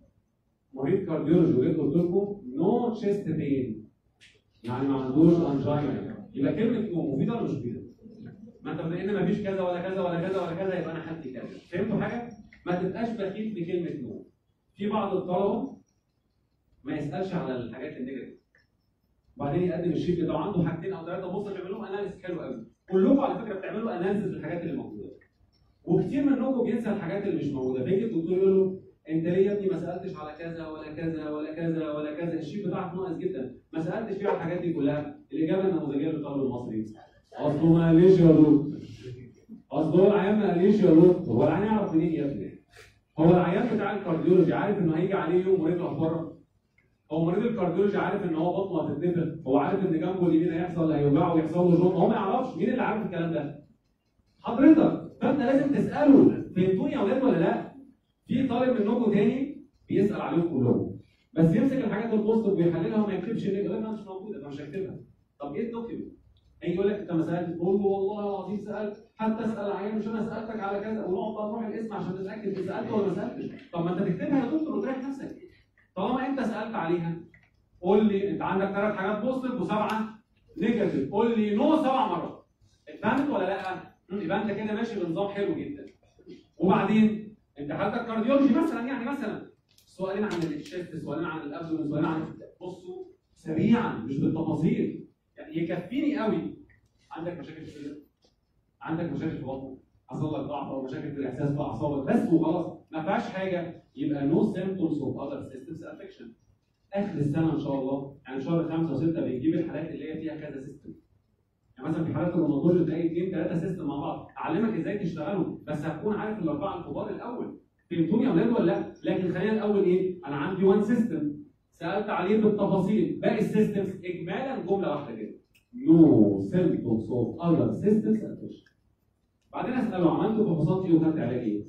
[SPEAKER 2] مريض كارديولوجي وجيت قلت لكم نو تشيست بين يعني ما عندوش انجينا يبقى كلمه نو مفيده ولا مش مفيده؟ ما انت بما ان ما فيش كذا ولا كذا ولا كذا ولا كذا يبقى انا حالتي كذا فهمتوا حاجه؟ ما تبقاش بخيل بكلمه نو في بعض الطلبه ما يسالش على الحاجات النيجاتيف وبعدين يقدم الشيت بتاعه عنده حاجتين او ثلاثه بص بيعمل لهم اناليسيس حلو قوي كلكم على فكره بتعملوا اناليسيس للحاجات اللي موجوده وكتير منكم بينسى الحاجات اللي مش موجوده فيجي الدكتور يقول له انت ليه يا ابني ما سالتش على كذا ولا كذا ولا كذا ولا كذا الشيت بتاعك ناقص جدا ما سالتش فيه على الحاجات دي كلها الاجابه النموذجيه للطالب المصري اصله ما قاليش يا دكتور اصل هو العيان ما قاليش يا دكتور هو العيان يعرف منين يا ابني هو العيان بتاع الكارديولوجي عارف انه هيجي عليه يوم ورجله بره هو مريض الكارديولوجي عارف ان هو بطنه هتتنفخ هو عارف ان جنبه اليمين هيحصل هيوجعه ويحصل له جون هو ما يعرفش مين اللي عارف الكلام ده حضرتك فانت لازم تساله فهمتوني يا اولاد ولا لا في طالب منكم تاني بيسال عليهم كلهم بس يمسك الحاجات البوست ويحللها وما يكتبش اللي يقول لك انا مش موجوده انا مش هكتبها طب ايه الدوكيومنت هيجي يقول لك انت ما سالتش تقول له والله العظيم سالت حتى اسال عيان مش انا سالتك على كذا ونقعد بقى نروح الاسم عشان نتاكد انت سالت ولا ما سالتش طب ما انت تكتبها يا دكتور وتريح نفسك طالما انت سالت عليها قول لي انت عندك ثلاث حاجات بوزيتيف وسبعه نيجاتيف قول لي نو سبع مرات فهمت ولا لا؟ مم، يبقى انت كده ماشي بنظام حلو جدا وبعدين انت حالتك كارديولوجي مثلا يعني مثلا سؤالين عن التشيست سؤالين عن الابدومين سؤالين عن بصوا سريعا مش بالتفاصيل يعني يكفيني قوي عندك مشاكل في الصدر عندك مشاكل في بطنك حصل لك ضعف او مشاكل في الاحساس في اعصابك بس وخلاص ما فيهاش حاجه يبقى نو سيمبتومز اوف اذر سيستمز افكشن اخر السنه ان شاء الله يعني شهر خمسه وسته بنجيب الحالات اللي هي فيها كذا سيستم يعني مثلا في حالات الروماتولوجي تلاقي اثنين ثلاثه سيستم مع بعض اعلمك ازاي تشتغلوا بس هتكون عارف الاربعه الكبار الاول فهمتوني يا اولاد ولا لا؟ لكن خلينا الاول ايه؟ انا عندي وان سيستم سالت عليه بالتفاصيل باقي السيستمز اجمالا جمله واحده كده نو سيمبتومز اوف اذر سيستمز افكشن بعدين اساله عملت فحوصات ايه وخدت علاج ايه؟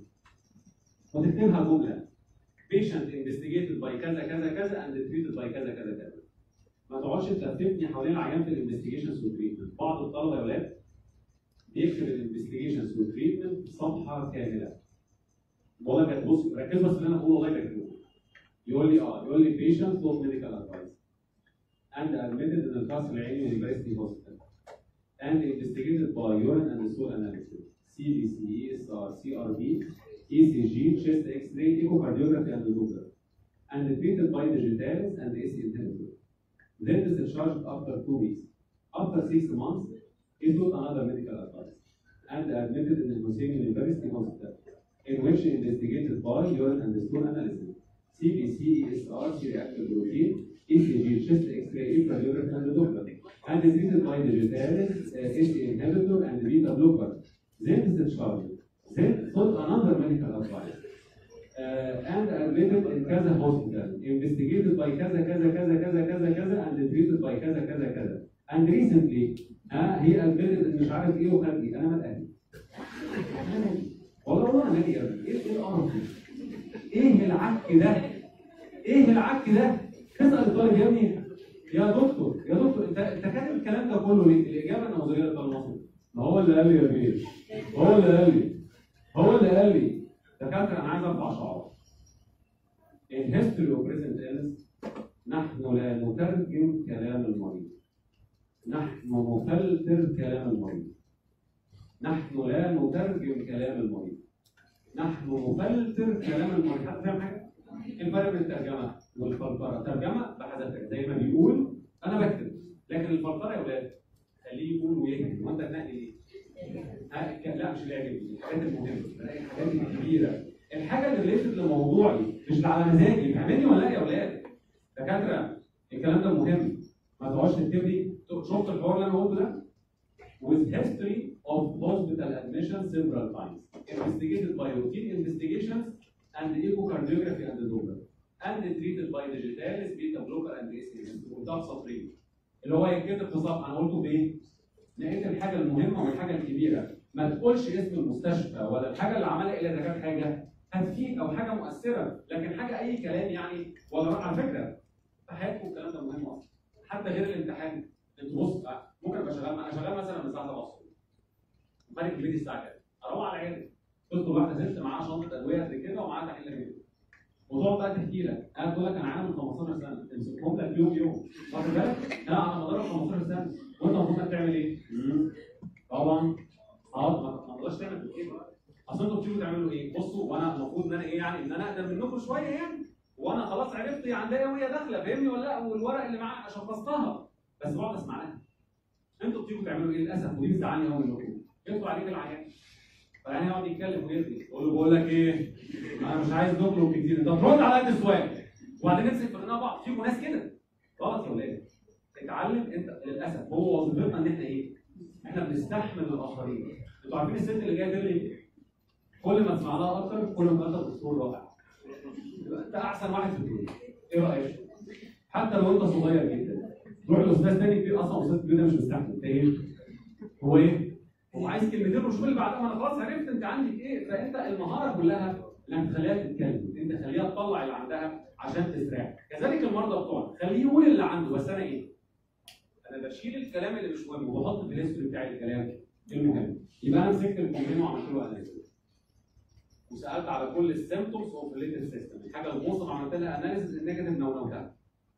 [SPEAKER 2] وتكتبها جمله patient investigated by كذا كذا كذا and treated by كذا كذا كذا ما تقعدش انت تبني حوالين العيان في الانفستيجيشنز والتريتمنت بعض الطلبه يا ولاد بيكتب الانفستيجيشنز والتريتمنت صفحه كامله والله بجد بص ركز بس في اللي انا بقوله والله بجد يقول لي اه يقول لي patient got medical advice and admitted in القصر العيني University Hospital and investigated by urine and stool analysis CBC, ESR, CRB, ECG, chest X-ray, echocardiography and Doppler and treated by digitalis and AC inhibitor. Then discharged after two weeks. After six months, he took another medical advice and admitted in the Hussein University Hospital, in which he investigated by urine and stool analysis, CBC, ESR, C-reactive protein, ECG, chest X-ray, echocardiography and Doppler, and treated by digitalis, uh, AC inhibitor and beta blocker. Then discharged. Then took another medical advice. uh, and admitted in كذا hospital, investigated by كذا كذا كذا كذا كذا كذا and treated by كذا كذا كذا. And recently ها هي admitted ان مش عارف ايه وخد ايه، انا مال اهلي. أنا مالي. والله والله انا مالي يا ابني، ايه ايه القرف ده؟ ايه العك ده؟ ايه العك ده؟ اسال الطالب يا ابني يا دكتور يا دكتور انت انت كاتب الكلام ده كله ليه؟ الاجابه النموذجيه للطالب المصري. ما هو اللي قال لي يا بيه. هو اللي قال لي. هو اللي قال لي. دكاتره انا عايز ارفع شعار. In history of present tense نحن لا نترجم كلام المريض. نحن نفلتر كلام المريض. نحن لا نترجم كلام المريض. نحن نفلتر كلام المريض. حد فاهم حاجه؟ الفرق بين الترجمه والفلتره، الترجمه بحذافيرها زي ما بيقول انا بكتب، لكن الفلتره يا ولاد خليه يقول ويهدي، وانت تنقي ليه؟ ها، ك- لا مش اللي يعجبني، الحاجات المهمه، بلاقي الحاجات الكبيره، الحاجه اللي ريليتد لموضوعي مش اللي على مزاجي، فاهماني ولا لا يا ولاد؟ دكاتره الكلام ده مهم، ما تقعدش تكتب لي شفت الحوار اللي انا قلته ده؟ with history of hospital admission several times, investigated by routine investigations and echocardiography and Doppler, and treated by digitalis, beta blocker and ACE وده في سطرين. اللي هو يتكتب في صفحه انا قلته بايه؟ لقيت الحاجه المهمه والحاجه الكبيره، ما تقولش اسم المستشفى ولا الحاجه اللي عملها الا اذا كانت حاجه هتفيد او حاجه مؤثره، لكن حاجه اي كلام يعني ولا على فكره في حياتكم الكلام ده مهم اصلا. حتى غير الامتحان انتوا بص ممكن ابقى شغال انا شغال مثلا من الساعه 7 الصبح خارج البيت الساعه كام؟ اروح على العياده تدخل واحده ست معاها شنطه ادويه قد كده ومعاها تحليل كده وتقعد بقى تحكي لك انا تقول لك انا عامل 15 سنه تمسكهم لك يوم يوم واخد بالك؟ لا على مدار 15 سنه وانت المفروض انك تعمل ايه؟ مم. طبعا اه ما ما تقدرش تعمل كده اصل انتوا بتيجوا تعملوا ايه؟ بصوا وانا المفروض ان انا ايه يعني ان انا اقدم منكم شويه يعني وانا خلاص عرفت هي عندها وهي داخله فاهمني ولا لا والورق اللي معاها شخصتها بس بقعد اسمع لها انتوا بتيجوا تعملوا ايه للاسف ودي بتزعلني قوي منكم يطلع عليك العيان فالعيان يقعد يتكلم ويرغي يقول له بقول لك ايه انا مش عايز نخرج كتير انت ترد على قد السؤال وبعدين نمسك في خناقه بعض فيكم ناس كده غلط يا ولاد اتعلم انت للاسف هو وظيفتنا ان احنا ايه؟ احنا بنستحمل الاخرين انتوا عارفين الست اللي جايه ترغي كل ما تسمع لها اكتر كل ما انت دكتور رائع يبقى انت احسن واحد في الدنيا ايه رايك؟ حتى لو انت صغير جدا روح لاستاذ تاني كبير اصلا استاذ كبير ده مش مستحمل انت ايه؟ هو ايه؟ هو عايز كلمتين وشوف اللي بعدها ما انا خلاص عرفت انت عندك ايه فانت المهاره كلها انك تخليها تتكلم انت خليها تطلع اللي عندها عشان تسرع كذلك المرضى بتوعنا خليه يقول اللي عنده بس انا ايه؟ انا بشيل الكلام اللي مش مهم وبحط في الهيستوري بتاعي الكلام المهم يبقى انا مسكت الكومبلين وعملت له اناليسيس وسالت على كل السيمبتومز اوف ريليتد سيستم الحاجه الموصف عملت لها اناليسيس النيجاتيف نونوتها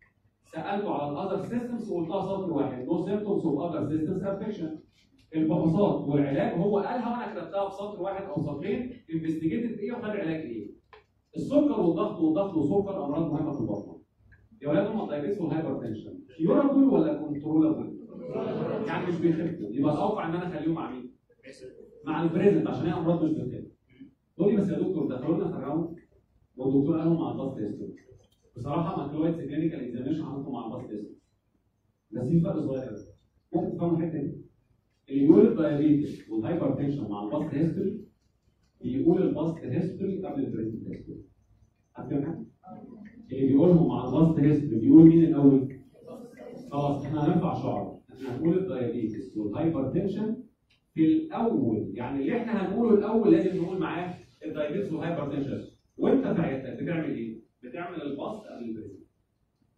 [SPEAKER 2] سالته على الاذر سيستمز وقلتها سطر واحد نو سيمبتومز اوف اذر سيستمز افكشن الفحوصات والعلاج هو قالها وانا كتبتها في سطر واحد او سطرين انفستيجيتد ايه وخد علاج ايه السكر والضغط والضغط والسكر امراض مهمه في البطن يا ولاد هم الدايابيتس والهايبر تنشن كيورابل ولا كنترولابل؟ يعني مش بيخفوا يبقى الاوقع ان انا اخليهم مع مين؟ مع البريزنت عشان هي امراض مش بتخف تقول لي بس يا دكتور دخلوا لنا في الراوند والدكتور قال لهم مع الباست تيست بصراحه ماكلويدز كلينيكال اكزاميشن عملته مع الباست تيست بس في فرق صغير قوي ممكن تفهموا الحته دي اللي بيقول الدايابيتس والهايبر تنشن مع الباست هيستوري بيقول الباست هيستوري قبل البريزنت هيستوري عارفين حاجه؟ اللي بيقولهم مع الباست هيستوري بيقول مين الاول؟ خلاص احنا هنرفع شعر احنا هنقول الدايابيتس والهايبر تنشن في الاول يعني اللي احنا هنقوله الاول لازم نقول معاه الدايابيتس والهايبر تنشن وانت في عيادتك بتعمل ايه؟ بتعمل الباست قبل البريزنت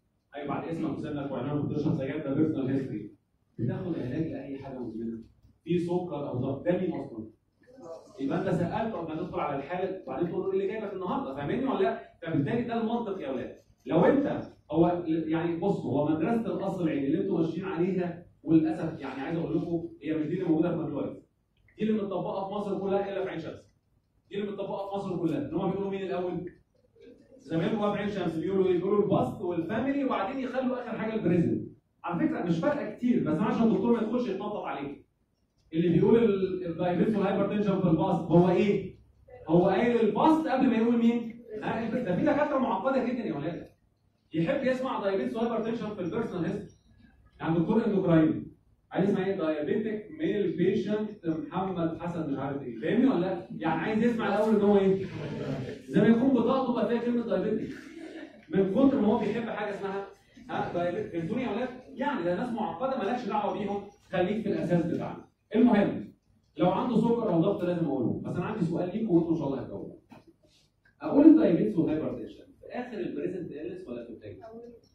[SPEAKER 2] اي بعد اسمك وسنك وعنوانك وبتشرب سجاير ده بيرسونال هيستوري بتاخد علاج لاي حاجه مزمنه في سكر او ضغط ده مين اصلا؟ يبقى انت سالت قبل ما تدخل على الحاله وبعدين تقول له ايه اللي جايبك النهارده فاهمني ولا لا؟ فبالتالي ده المنطق يا اولاد لو انت هو يعني بصوا هو مدرسه الاصل العيني اللي انتوا ماشيين عليها وللاسف يعني عايز اقول لكم هي مش دي اللي موجوده في ماكلويد دي اللي متطبقه في مصر كلها الا في عين شمس دي اللي متطبقه في مصر كلها ان هم بيقولوا مين الاول؟ زمان هو في عين شمس بيقولوا ايه؟ بيقولوا الباست والفاميلي وبعدين يخلوا اخر حاجه البريزنت على فكره مش فارقه كتير بس عشان الدكتور ما يدخلش يتنطط عليك اللي بيقول الدايابيتس والهايبرتنشن في الباست هو ايه؟ هو قايل الباست قبل ما يقول مين؟ ها الب- ده في دكاتره معقده جدا يا ولاد يحب يسمع دايابيتس وهايبرتنشن في البيرسونال هيستوري يعني دكتور اندوكراين عايز يسمع ايه دايابيتك ميل بيشنت محمد حسن مش عارف ايه فاهمني ولا لا؟ يعني عايز يسمع الاول ان هو ايه؟ زي ما يكون بطاقته بقى فيها كلمه دايابيتك من كتر ما هو بيحب حاجه اسمها ها دايابيتك فهمتوني يا ولاد؟ يعني ده ناس معقده مالكش دعوه بيهم خليك في الاساس بتاعنا المهم لو عنده سكر او ضغط لازم اقوله بس انا عندي سؤال ليكم وانتوا ان شاء الله هتجاوبوا اقول الدايابيتس والهايبرتنشن في اخر البريزنت اليس ولا في التاني؟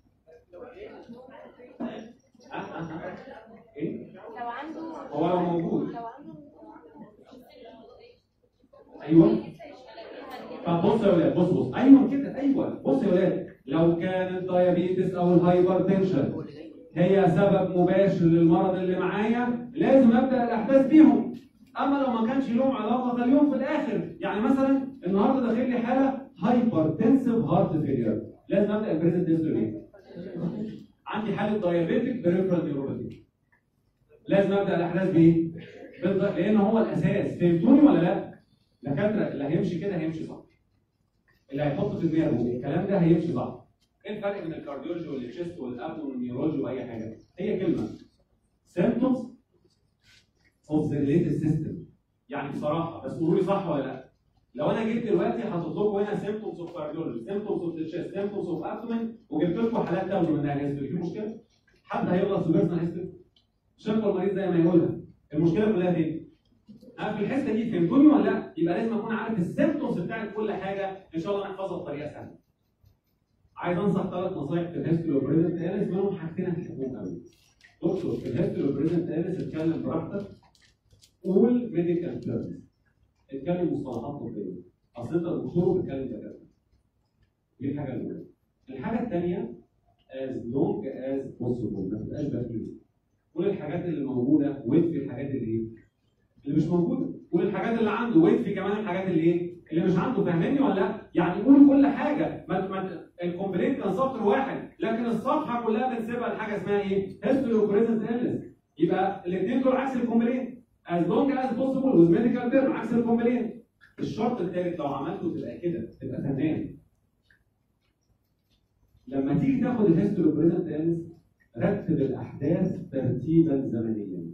[SPEAKER 2] ها ها ها ايه؟
[SPEAKER 4] لو عنده
[SPEAKER 2] هو لو موجود
[SPEAKER 4] لو عنده
[SPEAKER 2] ايوه طب بص يا ولاد بص بص ايوه كده ايوه بص يا ولاد لو كان الدايابيتس او الهايبرتنشن هي سبب مباشر للمرض اللي معايا لازم ابدا الاحداث بيهم اما لو ما كانش لهم علاقه خليهم في الاخر يعني مثلا النهارده داخل لي حاله هايبرتنسيف هارت فيلير لازم ابدا البريزنت هيستوري عندي حاله دايابيتك بريفرال نيوروباثي لازم ابدا الاحداث بايه؟ بالض- لان هو الاساس فهمتوني ولا لا؟ دكاتره اللي هيمشي كده هيمشي صح اللي هيحط في دماغه الكلام ده هيمشي صح ايه الفرق بين الكارديولوجي والتشيست والابدومين والنيورولوجي واي حاجه؟ هي كلمه symptoms of the related system يعني بصراحه بس قولوا لي صح ولا لا؟ لو انا جيت دلوقتي حاطط لكم هنا symptoms of cardiology symptoms of the chest symptoms of abdomen وجبت لكم حالات تاخدوا منها هيستوري في مشكله؟ حد هيغلط في بيرسونال هيستوري؟ شكل المريض زي ما يقولها المشكله كلها فين؟ ها في الحته دي فهمتوني ولا لا؟ يبقى لازم اكون عارف السيمبتومز بتاعت كل حاجه ان شاء الله نحفظها بطريقه سهله. عايز انصح ثلاث نصايح في الهيستوري والبريزنت اليس منهم حاجتين هتحبهم قوي. دكتور في الهيستوري والبريزنت اليس اتكلم براحتك قول ميديكال تيرمز اتكلم مصطلحات طبيه اصل انت دكتور بتتكلم دكاتره. دي الحاجه الاولى. الحاجه الثانيه as long as possible ما تبقاش بخيل. قول الحاجات اللي موجوده وادفي الحاجات اللي ايه؟ اللي مش موجوده قول الحاجات اللي عنده وادفي كمان الحاجات اللي ايه؟ اللي مش عنده فاهمني ولا لا؟ يعني قول كل حاجه ما ما الكومبليت كان سطر واحد لكن الصفحه كلها بنسيبها لحاجه اسمها ايه؟ هيستوري وبريزنت اليس يبقى الاثنين دول عكس الكومبليت as long as possible with medical term عكس الكومبليت الشرط الثالث لو عملته تبقى كده تبقى فنان لما تيجي تاخد الهيستوري وبريزنت اليس رتب الاحداث ترتيبا زمنيا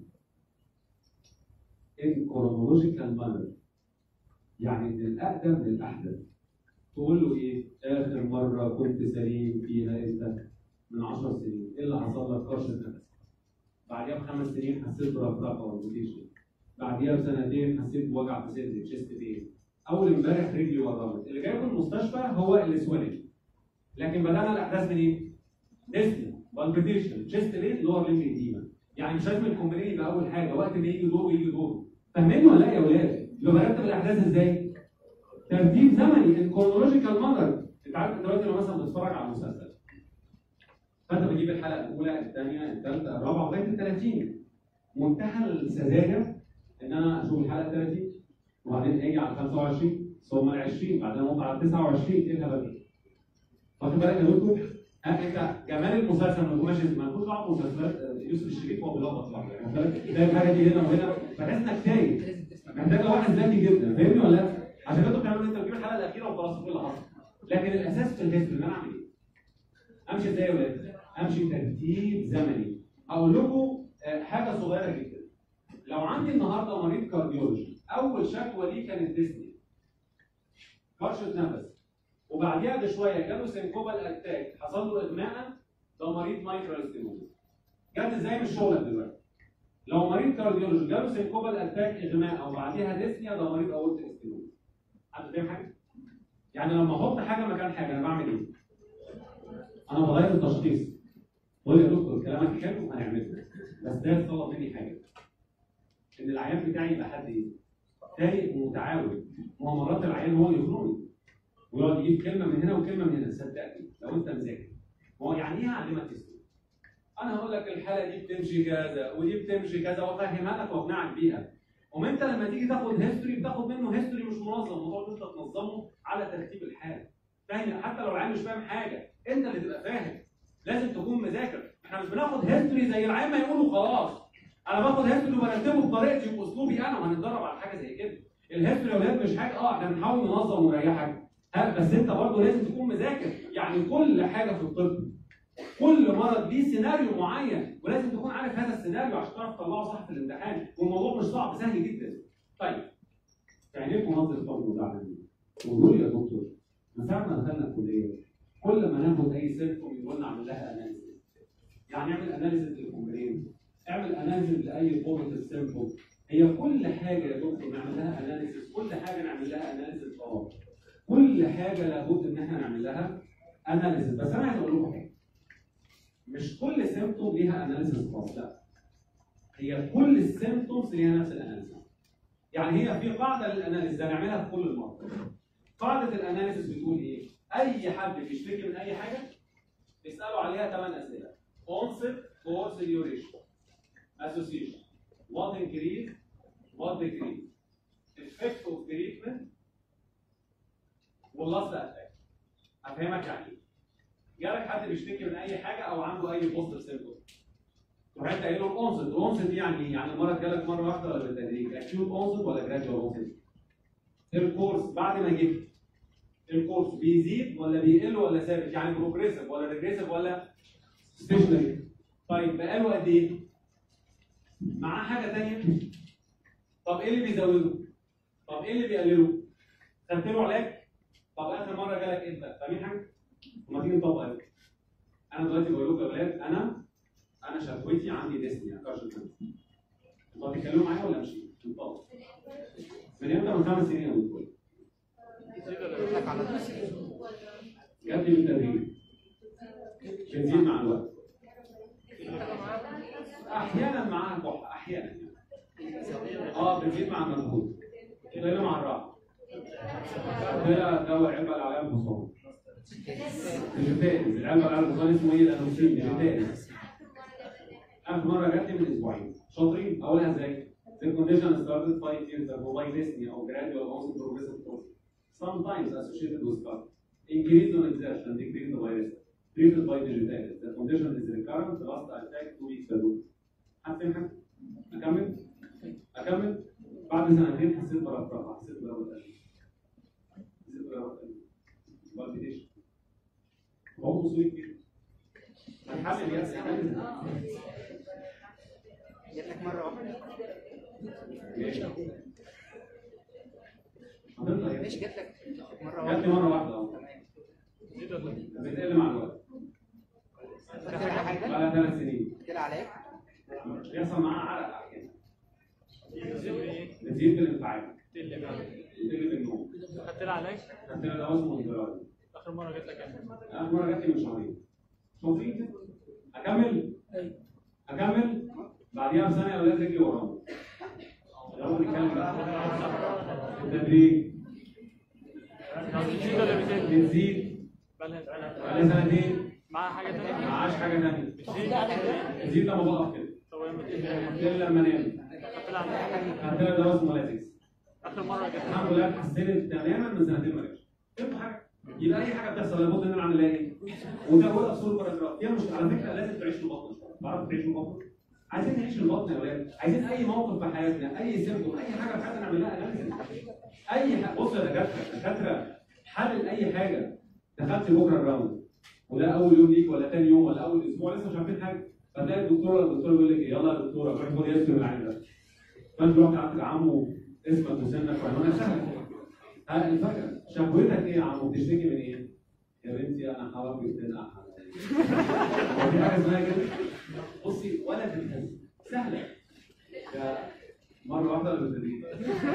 [SPEAKER 2] in chronological manner يعني من الاقدم للاحدث تقول له ايه اخر مره كنت سليم فيها امتى من 10 سنين ايه اللي حصل لك كرشه نفس بعديها بخمس سنين حسيت برفرفه والموتيشن بعديها بسنتين حسيت بوجع في صدري تشيست بين اول امبارح رجلي ورمت اللي جاي من المستشفى هو الاسوالج لكن بدانا الاحداث من ايه؟ ديسني بالبيتيشن تشيست بين لور ليمب ايديما يعني مش لازم الكومبلين يبقى اول حاجه وقت ما يجي دوره يجي دوره فاهمين ولا لا يا اولاد؟ يبقى برتب الاحداث ازاي؟ ترتيب زمني الكرونولوجيكال مانر انت عارف دلوقتي لو مثلا بتتفرج على مسلسل فانت بتجيب الحلقه الاولى الثانيه الثالثه الرابعه لغايه ال 30 منتهى السذاجه ان انا اشوف الحلقه 30 وبعدين اجي على 25 ثم ال 20 بعدين انط على 29 ايه الهبل ده؟ واخد بالك يا دكتور؟ ها انت جمال المسلسل ما تكونش ما تكونش بعض مسلسلات آه، يوسف الشريف وهو بيلخبط بعض يعني واخد بالك؟ تلاقي الحاجه دي هنا وهنا فتحس انك تايه
[SPEAKER 3] لازم تسمع
[SPEAKER 2] محتاجه واحد ذكي جدا فاهمني ولا لا؟ عشان كده بتعمل انت بتجيب الحلقه الاخيره وخلاص ايه اللي حصل لكن الاساس في الهيستوري ان انا اعمل ايه؟ امشي ازاي يا ولاد؟ امشي ترتيب زمني اقول لكم آه، حاجه صغيره جدا لو عندي النهارده مريض كارديولوجي اول شكوى ليه كانت ديسني فرشه نفس وبعديها بشويه جاله سينكوبال اتاك حصل له اغماء ده مريض مايكرو ستينوز جت ازاي من شغلك دلوقتي؟ لو مريض كارديولوجي جاله سينكوبال اتاك اغماء او بعديها ديسنيا ده مريض اورتيك ستينوز حد فاهم حاجه؟ يعني لما احط حاجه مكان حاجه انا بعمل ايه؟ انا بغير التشخيص قول يا دكتور كلامك حلو هنعمله بس ده يتطلب مني حاجه ان العيان بتاعي يبقى حد ايه؟ تايق ومتعاون ما هو مرات العيان هو اللي يخنقني ويقعد يجيب كلمه من هنا وكلمه من هنا صدقني لو انت مذاكر ما هو يعني ايه اعلمك اسمه؟ انا هقول لك الحاله دي بتمشي كذا ودي بتمشي كذا وافهمها لك واقنعك بيها وما انت لما تيجي تاخد هيستوري بتاخد منه هيستوري مش منظم الموضوع انت تنظمه على ترتيب الحاله فاهم حتى لو العيان مش فاهم حاجه انت اللي تبقى فاهم لازم تكون مذاكر احنا مش بناخد هيستوري زي العيان ما يقولوا خلاص انا باخد هيستوري وبرتبه بطريقتي وباسلوبي انا وهنتدرب على حاجه زي كده الهيستوري يا ولاد مش حاجه اه احنا بنحاول ننظم ونريحك ها بس انت برضه لازم تكون مذاكر يعني كل حاجه في الطب كل مرض ليه سيناريو معين ولازم تكون عارف هذا السيناريو عشان تعرف تطلعه صح في الامتحان والموضوع مش صعب سهل جدا طيب يعني ايه منظم الطب وزعلان وقول يا دكتور من ساعه ما دخلنا الكليه كل ما ناخد اي سيمتوم يقول لنا اعمل لها اناليسيس يعني اعمل اناليسيس للكومبلين اعمل اناليسيس لاي بوزيتيف سيمتوم هي كل حاجه يا دكتور نعمل لها اناليسيس كل حاجه نعمل لها اناليسيس اه كل حاجه لابد ان احنا نعمل لها اناليسيس بس انا عايز اقول لكم حاجه مش كل سيمتوم ليها اناليسيس خاص لا هي كل السيمتومز ليها نفس الاناليسيس يعني هي في قاعده للاناليسيس هنعملها في كل المرضى قاعده الاناليسيس بتقول ايه اي حد بيشتكي من اي حاجه بيسالوا عليها ثمان اسئله onset course duration association what increase what decrease effect of treatment واللاست اتاك هفهمك يعني ايه جالك حد بيشتكي من اي حاجه او عنده اي بوزيتيف سيمبتوم تروح انت قايل له الاونست الاونست دي يعني ايه؟ يعني المرض جالك مره واحده ولا بالتدريج اكيوت اونست ولا جراديوال اونست الكورس بعد ما جبت الكورس بيزيد ولا بيقل ولا ثابت يعني بروجريسيف ولا ريجريسيف ولا ستيشنري طيب بقاله قد ايه معاه حاجه ثانيه طب ايه اللي بيزوده طب ايه اللي بيقلله خدت له علاج طب اخر مره جالك امتى فاهمين حاجه ما تيجي نطبق انا انا دلوقتي بقول لكم يا اولاد انا انا شهوتي عندي ديسني اكارشن انتوا هتتكلموا معايا ولا مش نطبق من امتى من خمس سنين يا دكتور
[SPEAKER 3] لك على طول
[SPEAKER 2] جات لي بالتدريب بتزيد مع الوقت احيانا معاها كحه احيانا اه بتزيد مع المجهود تقل مع الراحه كده دواء علبه العلام الحصان ديجيتاليز العلبه العلام الحصان اسمه ايه الانوسين ديجيتاليز اخر مره جات لي من اسبوعين شاطرين اقولها ازاي؟ The condition started five years ago by dyspnea or gradual onset progressive course, sometimes associated with scar. Increase on exertion, decrease the virus, treated by digitalis. The condition is recurrent, last attack two weeks ago. هفهم حاجة؟ أكمل؟ أكمل؟ بعد سنتين حسيت برفرفة، حسيت برفرفة قلب. حسيت برفرفة قلب. بالبيتيشن. هو بسيط كده. هنحلل يا سيدي.
[SPEAKER 3] جات لك مره واحده
[SPEAKER 2] ماشي. هتطلع يا
[SPEAKER 3] ماشي
[SPEAKER 2] سيدي.
[SPEAKER 3] جات لك جات لك مره
[SPEAKER 2] جات لي
[SPEAKER 3] واحده
[SPEAKER 2] مرة واحدة أهو.
[SPEAKER 3] تمام
[SPEAKER 2] بتقل مع الوقت.
[SPEAKER 3] خدت لك حاجه
[SPEAKER 2] بقى لها ثلاث سنين.
[SPEAKER 3] كده علاج
[SPEAKER 2] بيحصل معاها عرق أحيانا. بتزيد بالانفعال. بتقل بالنوم.
[SPEAKER 5] خدت لها علاج
[SPEAKER 2] خدت لها دواء اسمه انفراد.
[SPEAKER 5] اخر مره جت لك امتى؟
[SPEAKER 2] اخر مره جات لي من شهرين شايفين كده اكمل اكمل بعديها بسنه يا اولاد رجلي وراهم يلا نتكلم بقى التدريج
[SPEAKER 5] بتزيد ولا بتقل؟
[SPEAKER 2] بتزيد
[SPEAKER 5] بقالها
[SPEAKER 2] بقالي سنتين
[SPEAKER 5] معاها حاجه
[SPEAKER 2] ما
[SPEAKER 5] ثانيه؟
[SPEAKER 2] معاش حاجه ثانيه
[SPEAKER 5] بتزيد
[SPEAKER 2] بتزيد لما بقف كده
[SPEAKER 5] طب هي ما تقل
[SPEAKER 2] بتقل لما انام
[SPEAKER 5] خدت لها علاج
[SPEAKER 2] خدت لها دواء اسمه لاتكس
[SPEAKER 5] اخر مره جت
[SPEAKER 2] الحمد لله اتحسنت تماما من سنتين ما جاتش فهمتوا حاجه يبقى اي حاجه بتحصل لابد ان انا اعمل لها ايه؟ وده هو اصول الباراجراف هي مش على فكره لازم تعيش البطن تعرفوا تعيشوا البطن؟ عايزين نعيش البطن يا ولاد عايزين اي موقف في حياتنا اي سيمتوم اي حاجه في حياتنا نعمل لها اناليسيس اي حاجه بص يا دكاتره دكاتره حلل اي حاجه دخلت بكره الراوند وده اول يوم ليك ولا ثاني يوم ولا اول اسبوع لسه مش عارفين حاجه فتلاقي الدكتور ولا الدكتور بيقول لك ايه يلا يا دكتوره روح خد ياسر من العين ده فانت رحت قعدت عمو اسمك وسنك وعنوانك سهل ها الفكره شكوتك ايه يا عمو بتشتكي من ايه؟ يا بنتي انا حواجبي بتنقع هو في حاجه اسمها كده؟ بصي ولا تتهز سهله يا مره واحده ولا بتدريب؟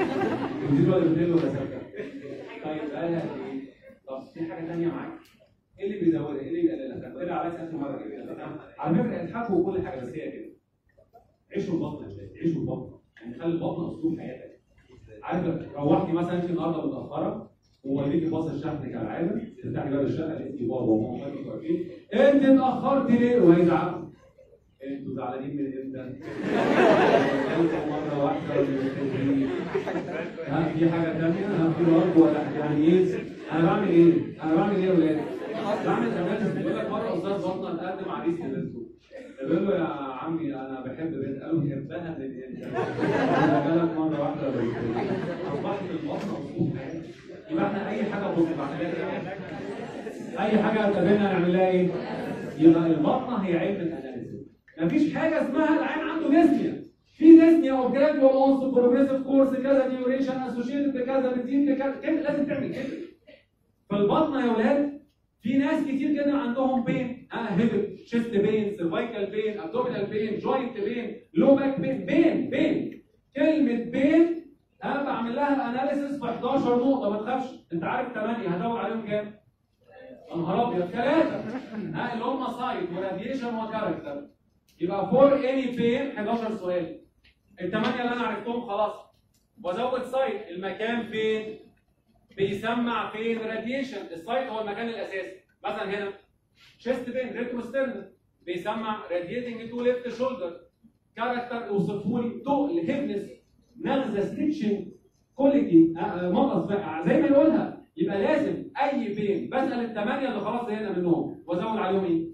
[SPEAKER 2] بتزيد ولا بتقل ولا ثابته؟ طيب بقالها قد ايه؟ طب في حاجه ثانيه معاك؟ ايه اللي بيزودها؟ ايه اللي بيقللها؟ كان طلع عليك اخر مره كده على فكره اضحكوا وكل حاجه بس هي كده عيشوا البطن يا ولاد عيشوا البطن يعني خلي البطن اسلوب حياتك عارف روحتي مثلا انت النهارده متاخره ووالدتي باص شحن كالعاده تفتحي باب الشقه لقيتي بابا وماما واخواتك واقفين انت اتاخرت ليه؟ وهيزعقوا انتوا زعلانين من امتى؟ قلتوا مره واحده ولا مستنيين؟ ها في حاجه ثانيه؟ ها في رد ولا يعني ايه؟ انا بعمل ايه؟ انا بعمل ايه يا ولاد؟ بعمل اناليسيس بيقول لك مره استاذ بطنه تقدم عريس لبنته بيقول له يا عمي انا بحب بنت قالوا حبها من امتى؟ جالك مره واحده ولا مستنيين؟ اصبحت البطنه اسلوب حياتي يبقى احنا اي حاجه بص بعملها ايه؟ اي حاجه قابلنا نعمل لها ايه؟ يبقى البطنه هي علم الاناليسيس مفيش حاجه اسمها العين عنده نسميا في نسميا اوف جراديوال اونس بروجريسيف كورس كذا ديوريشن اسوشيتد بكذا بتزيد بكذا كده لازم تعمل كده في البطنه يا ولاد في ناس كتير جدا عندهم بين ها هيب شيست بين سيرفايكال بين ابدومينال بين جوينت بين لو باك بين بين بين كلمه بين ها بعمل لها اناليسيس في 11 نقطه ما تخافش انت عارف 8 هدور عليهم كام؟ يا نهار ابيض ثلاثه ها اللي هم سايت وراديشن وكاركتر يبقى فور اني بين 11 سؤال الثمانيه اللي انا عرفتهم خلاص وازود سايت المكان فين بيسمع فين راديشن السايت هو المكان الاساسي مثلا هنا شيست بين ريتروسترن بيسمع راديتنج تو ليفت شولدر كاركتر اوصفه لي تقل هيفنس نغزه ستيتشنج كواليتي مقص بقى زي ما يقولها يبقى لازم اي بين بسال الثمانيه اللي خلاص زهقنا منهم وازود عليهم ايه؟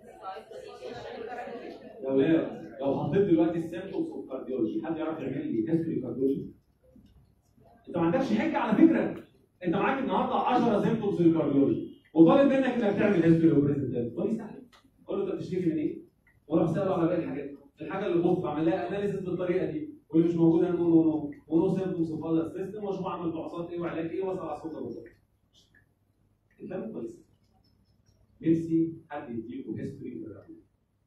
[SPEAKER 2] يا ولاد لو حطيت دلوقتي السيمتومز اوف كارديولوجي حد يعرف يعمل لي هيستوري كارديولوجي؟ انت ما عندكش حجه على فكره انت معاك النهارده 10 سيمتومز للكارديولوجي وطالب منك انك تعمل هيستوري وبريزنتيشن قول لي سهل قول له انت بتشتكي من ايه؟ وراح ساله على باقي الحاجات الحاجه اللي بص بعمل لها اناليسيس بالطريقه دي واللي مش موجوده نو نو نو ونو سيمتومز اوف اذر سيستم واشوف اعمل فحوصات ايه وعلاج ايه واسال على السكر بالظبط الكلام كويس نفسي حد يديكم هيستوري بالرقم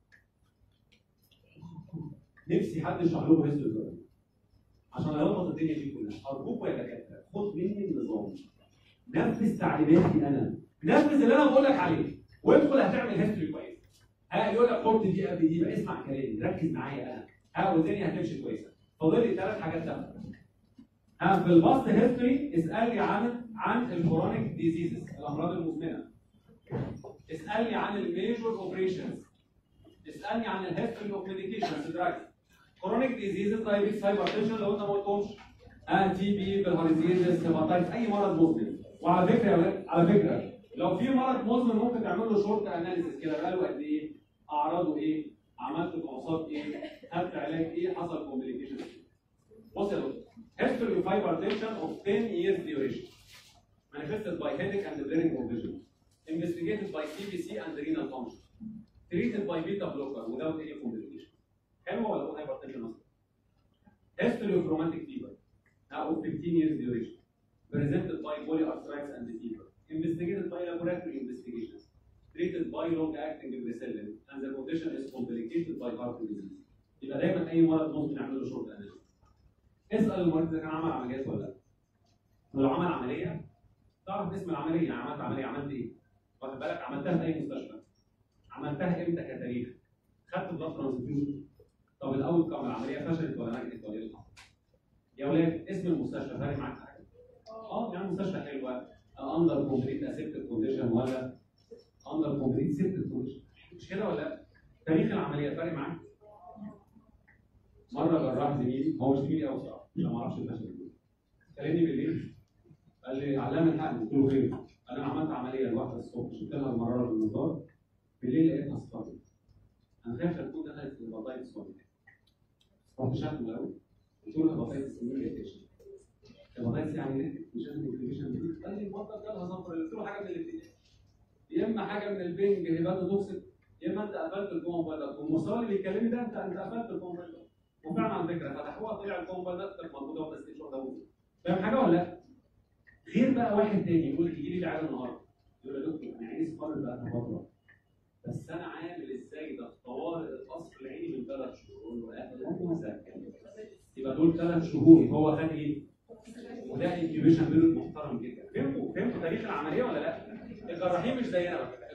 [SPEAKER 2] نفسي حد يشرح لكم هيستوري بالرقم عشان اربط الدنيا دي كلها ارجوكم يا دكاتره خد مني النظام نفذ تعليماتي انا نفذ اللي انا بقول لك عليه وادخل هتعمل هيستوري كويس ها يقول لك حط دي قبل دي يبقى اسمع كلامي ركز معايا انا ها والدنيا هتمشي كويسه فاضل لي ثلاث حاجات تانية ها في الباست هيستوري اسال لي عن عن الكرونيك ديزيزز الامراض المزمنه اسالني عن الميجور اوبريشنز اسالني عن الهيستوري اوف ميديكيشنز دراجز كرونيك ديزيزز دايبيتس هايبرتنشن لو انت ما قلتهمش اه تي بي بالهاريزيزس هيباتايتس اي مرض مزمن وعلى فكره يا ولاد على فكره لو في مرض مزمن ممكن تعمل له شورت اناليسيس كده بقاله قد ايه اعراضه ايه عملت فحوصات ايه خدت علاج ايه حصل كومبليكيشن بص يا دكتور history of hypertension of 10 years duration manifested by headache and blurring of vision investigated by CBC and renal function treated by beta blocker without any complication حلوه ولا هو hypertension اصلا history of rheumatic fever now of 15 years duration presented by polyarthritis and fever investigated by laboratory investigations treated by long-acting penicillin and the condition is complicated by heart disease. يبقى دايما اي مرض ممكن نعمل له شورت اناليسيس. اسال المريض اذا كان عمل عمليات ولا لا. ولو عمل عمليه تعرف اسم العمليه يعني عملت عمليه عملت ايه؟ واخد بالك عملتها في اي مستشفى؟ عملتها امتى كتاريخ؟ خدت بلاد ترانسفيوجن؟ طب الاول كم العمليه فشلت ولا نجحت ولا ايه اللي حصل؟ يا ولاد اسم المستشفى فارق معاك في حاجه؟ اه يعني مستشفى حلوه اندر كومبليت اسيبتد كونديشن ولا اندر كومبليت سيبتد كونديشن مش كده ولا لا؟ تاريخ العمليه فارق معاك؟ مره جراح زميلي هو مش زميلي قوي بصراحه انا ما اعرفش الفشل ازاي كلمني بالليل قال لي علام الحقني قلت له خير انا عملت عمليه لواحده الصبح شلت لها المراره في المنظار بالليل لقيتها اصفرت انا خايف تكون دخلت في الهيباتايتس ولا رحت شافه الاول قلت له الهيباتايتس كوميونيكيشن الهيباتايتس يعني ايه؟ مش لازم كوميونيكيشن قال لي البطل جالها صفر قلت له حاجه من الاثنين يا اما حاجه من البنج هيباتو توكسيك يا اما انت قفلت الكومبايلر والمستوى اللي بيكلمني ده انت انت قفلت الكومبايلر وفعلا على فكره فتحوها طلع الكومبايلر كانت موجوده واحده ستيشن ده فاهم حاجه ولا لا؟ غير بقى واحد تاني يقول لك يجي لي العيال النهارده يقول لي يا دكتور انا عايز قرر بقى فتره بس انا عامل ازاي ده طوارئ القصر العيني من ثلاث شهور اقول له اهلا وسهلا يبقى دول ثلاث شهور هو خد ايه؟ وده انكيوبيشن بيريود محترم جدا فهمتوا فهمتوا تاريخ العمليه ولا لا؟ الجراحين مش زينا بقى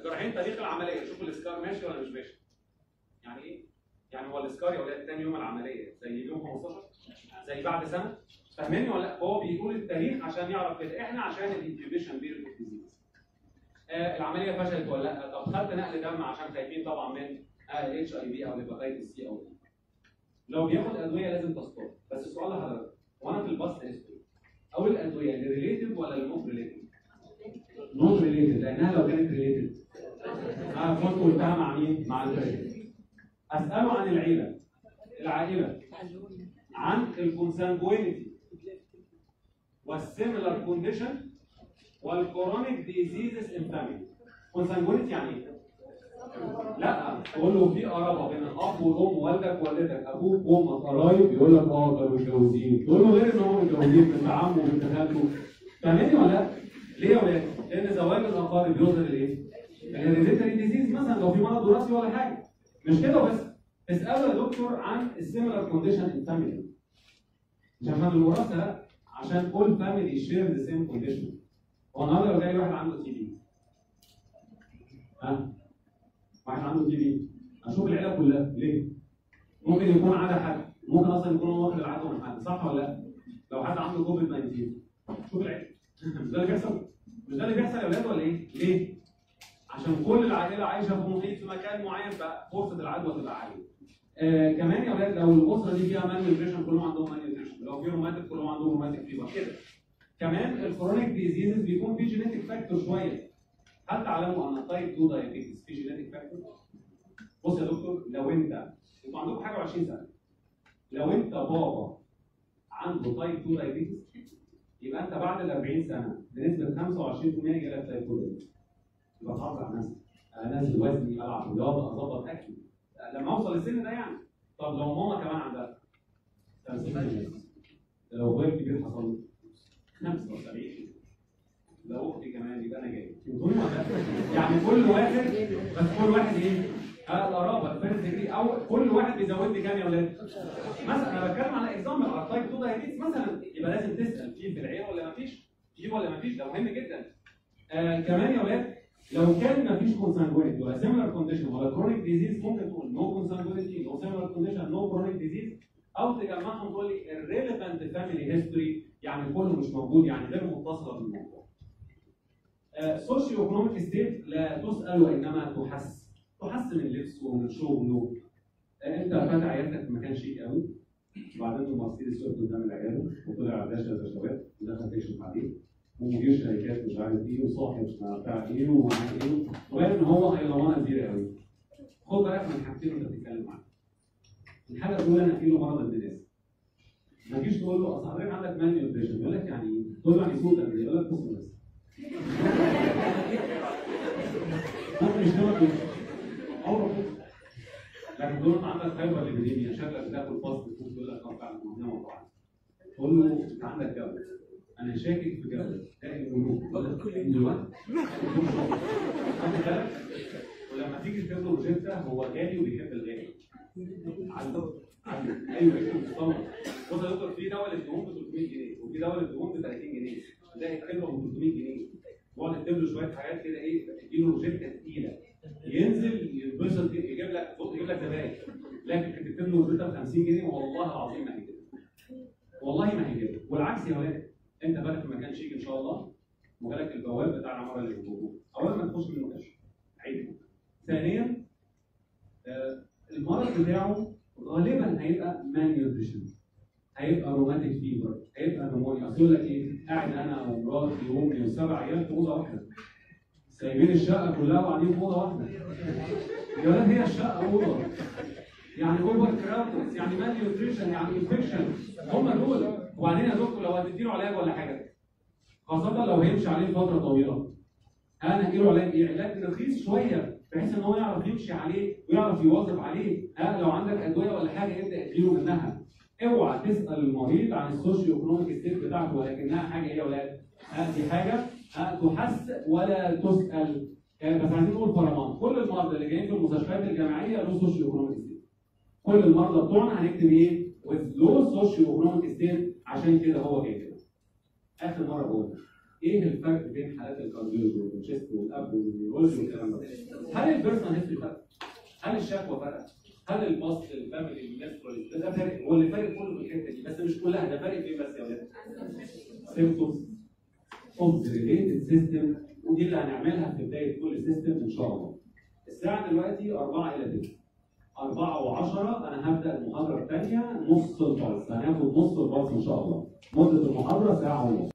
[SPEAKER 2] الجراحين تاريخ العمليه شوف السكار ماشي ولا مش ماشي يعني ايه؟ يعني هو السكار يا ولاد تاني يوم العمليه زي يوم 15 زي بعد سنه فاهماني ولا لا؟ هو بيقول التاريخ عشان يعرف كده احنا عشان الانكيوبيشن بيريود اوف ديزيز آه العمليه فشلت ولا لا؟ طب خدت نقل دم عشان خايفين طبعا من الاتش اي في او الهيباتيتس سي او دي. لو بياخد ادويه لازم تستور بس السؤال لحضرتك هو انا في الباست هيستوري اول الادويه اللي ريليتد ولا اللي نوت ريليتد؟ نوت ريليتد لانها لو كانت ريليتد انا كنت قلتها مع مين؟ مع البريد اساله عن العيله العائله عن الكونسانجوينيتي والسيميلار كونديشن والكورونيك ديزيزز ان فاميلي كونسانجوينيتي يعني ايه؟ لا تقول له في قرابه بين الاب والام والدك ووالدتك ابوك وامك قرايب يقول لك اه كانوا متجوزين تقول له غير ان هم متجوزين بنت عمه وبنت خالته فاهمني ولا لا؟ ليه يا ولاد؟ لان زواج الاقارب يظهر الايه؟ الهيريديتري ديزيز مثلا لو في مرض وراثي ولا حاجه مش كده بس اساله يا دكتور عن السيميلار كونديشن ان فاميلي مش عشان الوراثه لا عشان كل فاميلي شير ذا سيم كونديشن هو النهارده لو جاي واحد عنده تي بي ها واحد عنده تي بي اشوف العيله كلها ليه؟ ممكن يكون عدا حد ممكن اصلا يكون هو واخد العدوى من حد صح ولا لا؟ لو حد عنده كوفيد 19 شوف العيله مش ده اللي بيحصل؟ مش ده اللي بيحصل يا ولاد ولا ايه؟ ليه؟ عشان كل العائله عايشه في محيط في مكان معين ففرصه العدوى تبقى عاليه. آه كمان يا ولاد لو الاسره دي فيها مان نيوتريشن كلهم عندهم مان نيوتريشن، لو في روماتيك كلهم عندهم روماتيك فيبر كده. كمان الكرونيك ديزيزز بيكون في جينيتك فاكتور شويه. هل تعلموا ان التايب 2 دايابيتس في جينيتك فاكتور؟ بص يا دكتور لو انت انتوا عندكم حاجه 20 سنه لو انت بابا عنده تايب 2 دايابيتس يبقى انت بعد ال 40 سنه بنسبه 25% يجي لك تايب 2 دايابيتس يبقى حافظ على نفسك انزل وزني العب رياضه اظبط اكلي لما اوصل للسن ده يعني طب لو ماما كمان عندها 50 ده لو غير كبير حصل له 75 لو اختي كمان يبقى انا جاي فهمتوني ولا لا؟ يعني كل واحد بس كل واحد ايه؟ آه، القرابه الفيرست ديجري او كل واحد بيزود لي كام يا ولاد؟ مثلا انا بتكلم على اكزامبل على التايب 2 دايابيتس مثلا يبقى لازم تسال في في العيله ولا ما فيش؟ في ولا ما فيش ده مهم جدا. آه كمان يا ولاد لو كان ما فيش كونسانجوينيتي ولا سيميلار كونديشن ولا كرونيك ديزيز ممكن تقول نو كونسانجوينيتي نو سيميلار كونديشن نو كرونيك ديزيز او تجمعهم تقول لي الريليفنت فاميلي هيستوري يعني كله مش موجود يعني غير متصله بالموضوع. سوشيو ايكونوميك ستيت لا تسال وانما تحس تحس من لبسه ومن شغله آه، انت فاتح عيادتك في مكان شيك قوي وبعدين المرسيدس وقف قدام العياده وطلع على الداشه البشوات ودخل تكشف عليه ومدير شركات مش عارف ايه وصاحب مش عارف بتاع ايه ومعاه ايه وقال ان هو هيلوانه كبيره قوي خد بالك من حاجتين وانت بتتكلم معاه الحاجه الاولى انا في له مرض البناس ما تجيش تقول له اصل حضرتك عندك مان نيوتريشن يقول لك يعني ايه؟ تقول له يعني سودا يقول لك بص بس ممكن يشتغل كده عمره كده لكن تقول له انت عندك هايبر ليبيديميا شكلك بتاكل فاست فود يقول لك اه فعلا ما هو طبعا تقول له انت عندك جوز انا شاكك في جوز تلاقي الجنوب يقول لك دلوقتي خد بالك ولما تيجي تكتب له روجيتا هو غالي وبيحب الغالي عنده عنده ايوه يكتب مصطلح بص يا دكتور في دواء للدهون ب 300 جنيه وفي دواء للدهون ب 30 جنيه ده يكتب له ب 300 جنيه واقعد اكتب له شويه حاجات كده ايه تديله روجيتا تقيله ينزل يتبسط يجيب لك بص يجيب لك زباين لكن تكتب له روجيتا ب 50 جنيه والله العظيم ما هيجيبها والله ما هيجيبها والعكس يا ولاد انت بالك في مكان شيك ان شاء الله وجالك البواب بتاع العماره اللي جوه اولا ما تخش منه كشف عيب ثانيا آه، المرض بتاعه غالبا هيبقى مان نيوتريشن هيبقى روماتيك فيبر هيبقى نمونيا اصل يقول لك ايه قاعد انا ومراتي وامي وسبع عيال في اوضه واحده سايبين الشقه كلها وقاعدين في اوضه واحده يا ولاد هي الشقه اوضه يعني اوفر كراودنس يعني مان نيوتريشن يعني انفكشن هم دول وبعدين يا دكتور لو هتديله علاج ولا حاجه خاصه لو هيمشي عليه فتره طويله انا اديله علاج ايه؟ علاج رخيص شويه بحيث ان هو يعرف يمشي عليه ويعرف يواظب عليه ها لو عندك ادويه ولا حاجه ابدا اديله منها اوعى تسال المريض عن السوشيو ايكونوميك ستيت بتاعته ولكنها حاجه ايه يا اولاد؟ ها دي حاجه ها تحس ولا تسال آه، بس عايزين نقول فرمان كل المرضى اللي جايين في المستشفيات الجامعيه له سوشيو ايكونوميك ستيت كل المرضى بتوعنا هنكتب ايه؟ with low socio economic state عشان كده هو جاي كده. اخر مره بقول ايه الفرق بين حالات الكارديولوجي والشيست والاب والنيورولوجي والكلام ده؟ هل البيرسونال هيستوري فرق؟ هل الشكوى فرق؟ هل الباص الفاميلي الميسترال ده فارق؟ هو اللي فارق كله في الحته دي بس مش كلها ده فارق فين بس يا ولاد؟ سيمبتومز اوف ذا ريليتد سيستم ودي اللي هنعملها في بدايه كل سيستم ان شاء الله. الساعه دلوقتي 4 الى 9 4 و10 انا هبدا المحاضره الثانيه نص البلس هناخد نص البلس ان شاء الله. مده المحاضره ساعه ونص.